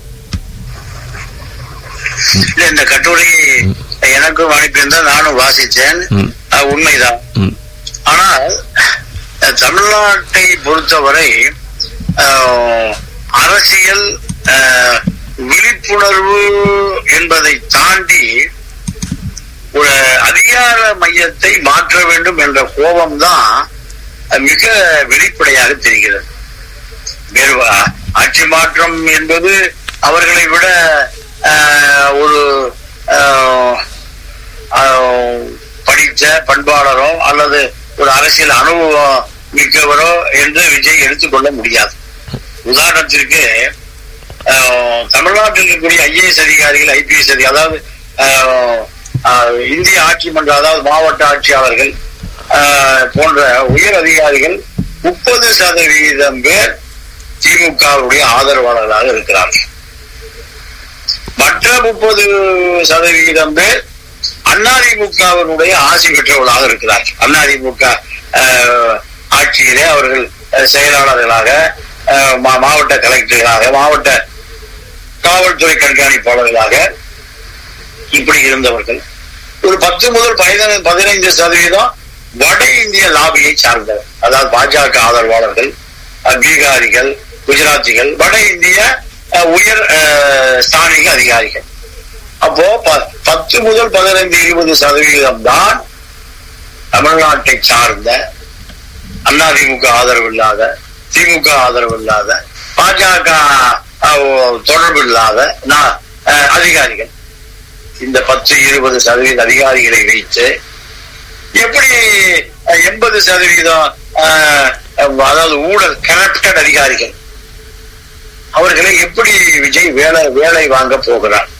இல்ல இந்த கட்டுரை எனக்கும் அனுப்பியிருந்தா நானும் வாசித்தேன் ம். அது உண்மைதான் ம். ஆனால் அஹ், தமிழ்நாட்டை பொறுத்தவரை அஹ், அரசியல் அஹ், விழிப்புணர்வு என்பதை தாண்டி ஒரு அதிகார மையத்தை மாற்ற வேண்டும் என்ற கோபம்தான் மிக வெளிப்படையாக தெரிகிறது வேறு வா- ஆட்சி மாற்றம் என்பது அவர்களை விட ஆஹ், ஒரு ஆஹ், ஆஹ், படித்த பண்பாளரோ அல்லது ஒரு அரசியல் அனுபவம் மிக்கவரோ என்று விஜய் எடுத்துக்கொள்ள முடியாது உதாரணத்திற்கு ஆஹ், தமிழ்நாட்டில் இருக்கக்கூடிய ஐஏஎஸ் அதிகாரிகள் ஐபிஎஸ் அதிகாரி அதாவது ஆஹ், ஆஹ், இந்திய ஆட்சி மன்ற அதாவது மாவட்ட ஆட்சியாளர்கள் ஆஹ், போன்ற உயர் அதிகாரிகள் முப்பது சதவீதம் பேர் திமுகவுடைய ஆதரவாளர்களாக இருக்கிறார்கள் மற்ற முப்பது சதவீதம் பேர் அதிமுகவினுடைய ஆசி பெற்றவர்களாக இருக்கிறார்கள் அதிமுக ஆஹ், ஆட்சியிலே அவர்கள் அஹ், செயலாளர்களாக ஆஹ், மா- மாவட்ட கலெக்டர்களாக மாவட்ட காவல்துறை கண்காணிப்பாளர்களாக இப்படி இருந்தவர்கள் ஒரு பத்து முதல் பதினைந்து பதினைந்து சதவீதம் வட இந்திய லாபியை சார்ந்தவர் அதாவது பாஜக ஆதரவாளர்கள் அஹ், பீகாரிகள் குஜராத்திகள் வட இந்திய அஹ், உயர் அஹ், ஸ்தானிக அதிகாரிகள் அப்போ ப- பத்து முதல் பதினைந்து இருபது சதவீதம் தான் தமிழ்நாட்டை சார்ந்த அதிமுக ஆதரவு இல்லாத திமுக ஆதரவு இல்லாத பாஜக அஹ், தொடர்பு இல்லாத நா- அஹ், அதிகாரிகள் இந்த பத்து இருபது சதவீத அதிகாரிகளை வைத்து எப்படி அஹ், எண்பது சதவீதம் அஹ், அதாவது ஊழல் கரப்டட் அதிகாரிகள் அவர்களை எப்படி விஜய் வேலை வேலை வாங்க போகிறார்